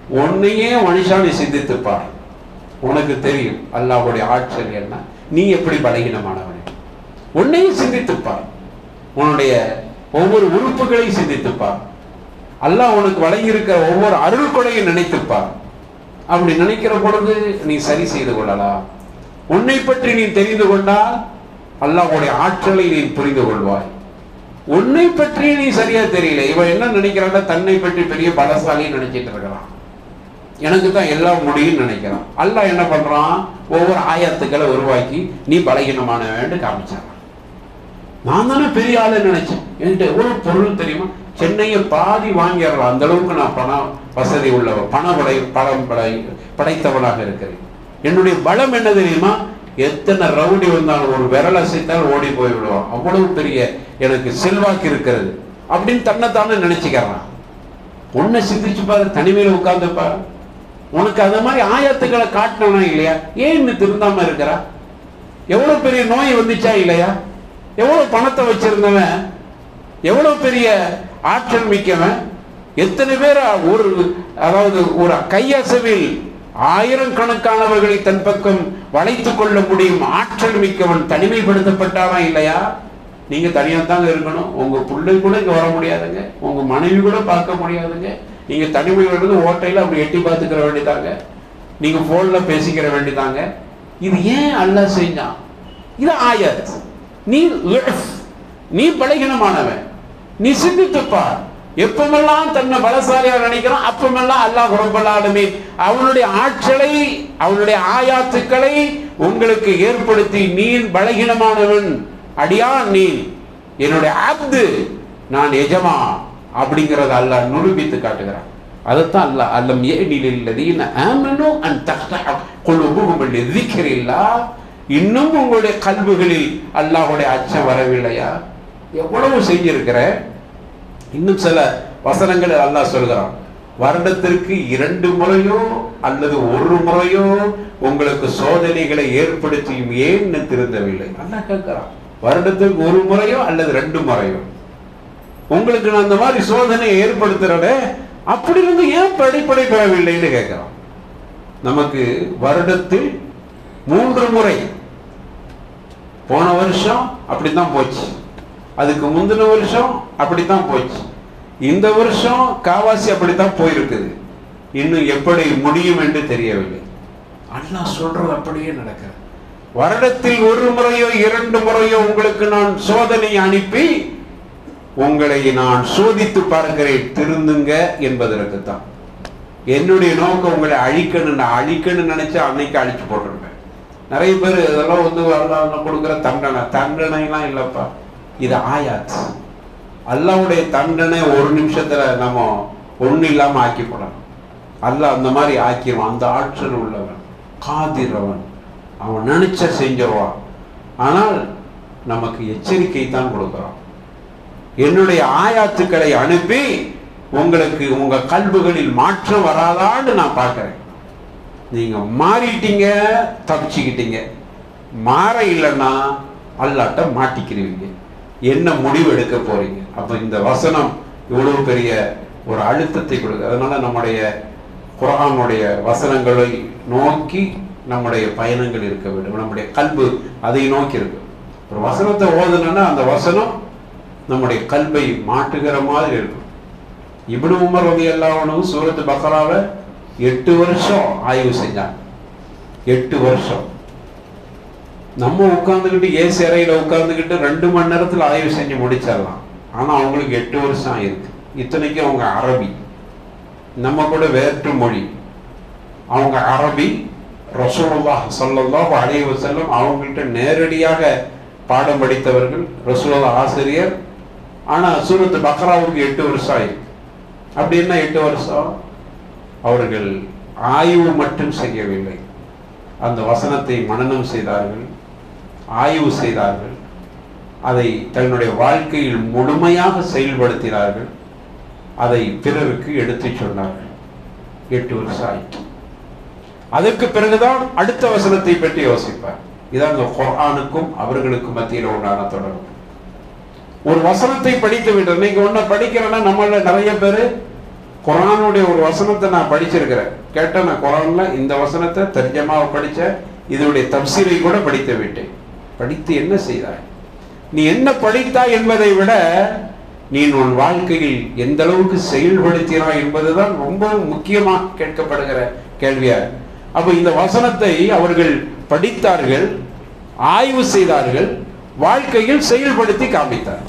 உன்னையே மனுஷா நீ சிந்தித்துப் பார் உனக்கு தெரியும் அல்லாஹ்வுடைய ஆற்றல் என்ன நீ எப்படி பலகீனமானவன் உன்னையும் சிந்தித்துப் பார் உன்னுடைய ஒவ்வொரு உறுப்புகளையும் சிந்தித்துப் பார் அல்லாஹ் உனக்கு வழங்கியிருக்கிற ஒவ்வொரு அருள் கொடையும் நினைத்துப் பார் அப்படி நினைக்கிற பொழுது நீ சரி செய்து கொள்ளலாம் உன்னை பற்றி நீ தெரிந்து கொண்டால் அல்லாஹ்வுடைய ஆற்றலை நீ புரிந்து கொள்வாய் உன்னை பற்றி நீ சரியா தெரியல இவன் என்ன நினைக்கிறான்னா தன்னை பற்றி பெரிய பலசாலின்னு நினைச்சிட்டு இருக்கிறான் எனக்கு தான் எல்லாம் முடியும்னு நினைக்கிறான் அல்லாஹ் என்ன பண்றான் ஒவ்வொரு ஆயத்துக்களை உருவாக்கி நீ பலகீனமானவன்னு காமிச்சான் நான் தானே பெரிய ஆளு நினைச்சேன் என்கிட்ட எவ்வளவு பொருள் தெரியுமா சென்னையை பாதி வாங்கிடுறான் அந்த அளவுக்கு நான் பணம் வசதி உள்ளவன் பண படை பணம் படை படைத்தவனாக இருக்கிறேன் என்னுடைய பலம் என்ன தெரியுமா எத்தனை ரவுடி வந்தாலும் ஒரு விரல் அசைத்தால் ஓடி போய் விடுவான் அவ்வளவு பெரிய எனக்கு செல்வாக்கு இருக்கிறது அப்படின்னு தன்னைத்தானே நினைச்சுக்கிறான் உன்னை சிந்திச்சு பாரு தனிமையில உட்கார்ந்து பாரு உனக்கு அந்த மாதிரி ஆயத்துக்களை காட்டினா இல்லையா ஏன் இன்னும் திருந்தாம இருக்கிறா எவ்வளவு பெரிய நோய் வந்துச்சா இல்லையா எவ்வளவு பணத்தை வச்சிருந்தவன் எவ்வளவு பெரிய ஆற்றல் மிக்கவன் எத்தனை பேர் ஒரு அதாவது ஒரு கையசவில் ஆயிரம் கணக்கானவர்களை தன் பக்கம் வளைத்துக் கொள்ள முடியும் ஆற்றல் மிக்கவன் தனிமைப்படுத்தப்பட்டானா இல்லையா நீங்க தனியா தாங்க இருக்கணும் உங்க பிள்ளை கூட இங்க வர முடியாதுங்க உங்க மனைவி கூட பார்க்க முடியாதுங்க நீங்க தனிமையில் இருந்து ஓட்டையில அப்படி எட்டி பார்த்துக்கிற வேண்டியதாங்க நீங்க போன்ல பேசிக்கிற வேண்டியதாங்க இது ஏன் அல்லாஹ் செஞ்சான் இது ஆயத் நீ லிஃப். நீ பலகீனமானவன் நீ சிந்தித்துப் பார் எப்பமெல்லாம் தன்னை பலசாலியா நினைக்கிறான் அப்பமெல்லாம் அல்லாஹ் ரப்பல் ஆலமீன் அவனுடைய ஆற்றலை அவனுடைய ஆயாத்துக்களை உங்களுக்கு ஏற்படுத்தி நீ பலகீனமானவன் அடியான் நீ என்னுடைய அப்து நான் எஜமா அப்படிங்கறத அல்லாஹ் நிரூபித்து காட்டுகிறான் அதைத்தான் அல்லாஹ் அல்லம் ஏனிலல்லதீன ஆமனு அன் தஹ்தஹ குலுபுஹும் லிذிக்ரில்லாஹ் இன்னும் உங்களுடைய கல்விகளில் அல்லாஹ்வுடைய அச்சம் வரவில்லையா எவ்வளவு செஞ்சிருக்கிற இன்னும் சில வசனங்கள் அல்லாஹ் சொல்கிறான் வருடத்திற்கு இரண்டு முறையோ அல்லது ஒரு முறையோ உங்களுக்கு சோதனைகளை ஏற்படுத்தியும் ஏன் இன்னும் திருந்தவில்லை அல்லாஹ் கேட்கிறான் வருடத்திற்கு ஒரு முறையோ அல்லது ரெண்டு முறையோ உங்களுக்கு நான் அந்த மாதிரி சோதனையை ஏற்படுத்துறத அப்படி இருந்து ஏன் படிப்படை பெறவில்லைன்னு கேட்கிறான் நமக்கு வருடத்தில் மூன்று முறை போன வருஷம் அப்படித்தான் போச்சு அதுக்கு முந்தின வருஷம் அப்படித்தான் போச்சு இந்த வருஷம் காவாசி அப்படித்தான் போயிருக்குது இன்னும் எப்படி முடியும் என்று தெரியவில்லை அல்லாஹ் சொல்றது அப்படியே நடக்கிறது வருடத்தில் ஒரு முறையோ இரண்டு முறையோ உங்களுக்கு நான் சோதனை அனுப்பி உங்களை நான் சோதித்து பார்க்கிறேன் திருந்துங்க என்பதற்கு தான் என்னுடைய நோக்கம் உங்களை அழிக்கணும் நான் அழிக்கணும்னு நினைச்சா அன்னைக்கு அழிச்சு போட்டிருப்பேன் நிறைய பேர் இதெல்லாம் வந்து அல்லாஹ் கொடுக்குற தண்டனை தண்டனைலாம் இல்லப்பா இது ஆயாத் அல்லாவுடைய தண்டனை ஒரு நிமிஷத்துல நம்ம ஒண்ணு இல்லாம ஆக்கி போடலாம் அல்லாஹ் அந்த மாதிரி ஆக்கிடுவான் அந்த ஆற்றல் உள்ளவன் காதிரவன் அவன் நினைச்ச செஞ்சிருவான் ஆனால் நமக்கு எச்சரிக்கை தான் கொடுக்குறான் என்னுடைய ஆயாத்துக்களை அனுப்பி உங்களுக்கு உங்க கல்புகளில் மாற்றம் வராதான்னு நான் பார்க்கிறேன் நீங்க மாறிட்டீங்க தப்பிச்சுக்கிட்டீங்க மாற இல்லைன்னா அல்லாட்ட மாட்டிக்கிறீங்க என்ன முடிவு எடுக்க போறீங்க அப்ப இந்த வசனம் இவ்வளவு பெரிய ஒரு அழுத்தத்தை கொடுக்கு அதனால நம்முடைய குரானுடைய வசனங்களை நோக்கி நம்முடைய பயணங்கள் இருக்க வேண்டும் நம்முடைய கல்பு அதை நோக்கி இருக்கு ஒரு வசனத்தை ஓதுனா அந்த வசனம் நம்முடைய கல்வை மாட்டுகிற மாதிரி இருக்கும் இப்னு உமர் ரதி அல்லாஹ் சூரத்து பக்கராவை எட்டு வருஷம் ஆய்வு செஞ்சாங்க எட்டு வருஷம் நம்ம உட்கார்ந்துக்கிட்டு ஏசி அறையில உட்கார்ந்துக்கிட்டு ரெண்டு மணி நேரத்துல ஆய்வு செஞ்சு முடிச்சிடலாம் ஆனா அவங்களுக்கு எட்டு வருஷம் ஆயிருக்கு இத்தனைக்கும் அவங்க அரபி நம்ம கூட வேற்று மொழி அவங்க அரபி ரசூலுல்லாஹ் ஸல்லல்லாஹு அலைஹி வஸல்லம் அவங்கள்ட்ட நேரடியாக பாடம் படித்தவர்கள் ரசூலுல்லாஹ் ஆசிரியர் ஆனா சூரத்து பக்ராவுக்கு எட்டு வருஷம் ஆயிருக்கு அப்படின்னா எட்டு வருஷம் அவர்கள் ஆய்வு மட்டும் செய்யவில்லை அந்த வசனத்தை மனனம் செய்தார்கள் ஆய்வு செய்தார்கள் அதை தன்னுடைய வாழ்க்கையில் முழுமையாக செயல்படுத்தினார்கள் அதை பிறருக்கு எடுத்துச் சொன்னார்கள் எட்டு வருஷம் ஆயிற்று அதற்கு பிறகுதான் அடுத்த வசனத்தை பற்றி யோசிப்பார் இதான் இந்த குர்ஆனுக்கும் அவர்களுக்கும் மத்தியில் உண்டான தொடர்பு ஒரு வசனத்தை படித்து விட்டு இன்னைக்கு ஒன்ன படிக்கிறேன்னா நம்மள நிறைய பேர் குரானுடைய ஒரு வசனத்தை நான் படிச்சிருக்கிறேன் கேட்டேன் நான் குரான்ல இந்த வசனத்தை தர்ஜமாவை படிச்சேன் இதனுடைய தப்சீரை கூட படித்து விட்டேன் படித்து என்ன செய்தாய் நீ என்ன படித்தாய் என்பதை விட நீ உன் வாழ்க்கையில் எந்த அளவுக்கு செயல்படுத்தினாய் என்பதுதான் ரொம்ப முக்கியமா கேட்கப்படுகிற கேள்வியா இருக்கு. அப்ப இந்த வசனத்தை அவர்கள் படித்தார்கள் ஆய்வு செய்தார்கள் வாழ்க்கையில் செயல்படுத்தி காமித்தார்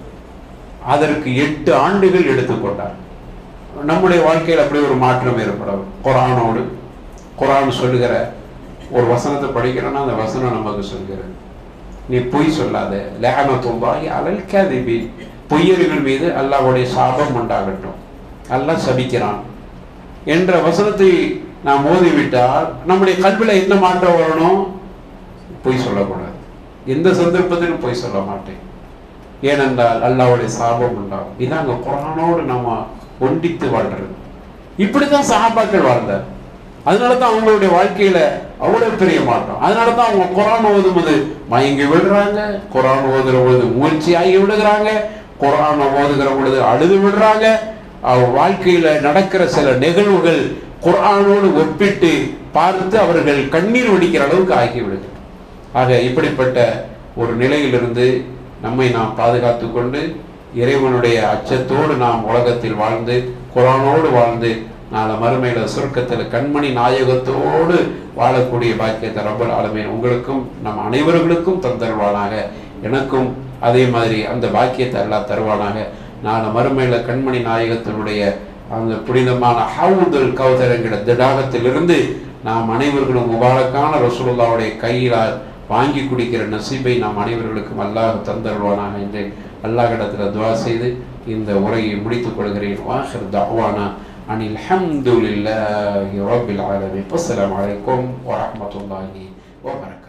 அதற்கு எட்டு ஆண்டுகள் எடுத்துக்கொண்டார் நம்முடைய வாழ்க்கையில் அப்படி ஒரு மாற்றம் ஏற்படும் குரானோடு குரான் சொல்லுகிற ஒரு வசனத்தை படிக்கிறோன்னா அந்த வசனம் நமக்கு சொல்கிறது நீ பொய் சொல்லாத லேகனத்துள்ளாகி அலல் கேதிபி பொய்யர்கள் மீது அல்லாஹ்வுடைய சாபம் உண்டாகட்டும் அல்லாஹ் சபிக்கிறான் என்ற வசனத்தை நாம் ஓதிவிட்டால் நம்முடைய கல்வில என்ன மாற்றம் வரணும் பொய் சொல்லக்கூடாது எந்த சந்தர்ப்பத்திலும் பொய் சொல்ல மாட்டேன் ஏனென்றால் அல்லாஹ்வுடைய சாபம் உண்டாகும் இதாங்க குரானோடு நம்ம ஒண்டித்து வாழ்றது இப்படித்தான் சஹாபாக்கள் வாழ்ந்தார் அதனால தான் அவங்களுடைய வாழ்க்கையில அவ்வளவு பெரிய மாற்றம் அதனால தான் அவங்க குரான் ஓதும்போது மயங்கி விடுறாங்க குரான் ஓதுற பொழுது மூழ்ச்சி ஆகி விடுகிறாங்க குரான் ஓதுகிற பொழுது அழுது விடுறாங்க அவங்க வாழ்க்கையில நடக்கிற சில நிகழ்வுகள் குரானோடு ஒப்பிட்டு பார்த்து அவர்கள் கண்ணீர் வடிக்கிற அளவுக்கு ஆகி விடுகிறார் ஆக இப்படிப்பட்ட ஒரு நிலையிலிருந்து நம்மை நாம் பாதுகாத்து கொண்டு இறைவனுடைய அச்சத்தோடு நாம் உலகத்தில் வாழ்ந்து குரானோடு வாழ்ந்து நாளை மறுமையில சுருக்கத்தில் கண்மணி நாயகத்தோடு வாழக்கூடிய பாக்கியத்தை ரப்பல் ஆலமீன் உங்களுக்கும் நம் அனைவர்களுக்கும் தந்தருவானாக எனக்கும் அதே மாதிரி அந்த பாக்கியத்தை எல்லாம் தருவானாக நாளை மறுமையில கண்மணி நாயகத்தினுடைய அந்த புனிதமான ஹவுதுல் கௌதர் என்கிற திடாகத்திலிருந்து நாம் அனைவர்களும் முபாரக்கான ரசூலுல்லாவுடைய கையிலால் வாங்கி குடிக்கிற நசீபை நாம் அனைவர்களுக்கும் அல்லாஹ் தந்தருவானாக என்று அல்லாஹ்விடத்தில் துவா செய்து இந்த உரையை முடித்துக் கொள்கிறேன் வாஹிர் தஹ்வானா அனில் ஹம்துலில்லாஹி ரப்பில் ஆலமீன் அஸ்ஸலாமு அலைக்கும் வரஹ்மத்துல்லாஹி வபரகாத்துஹு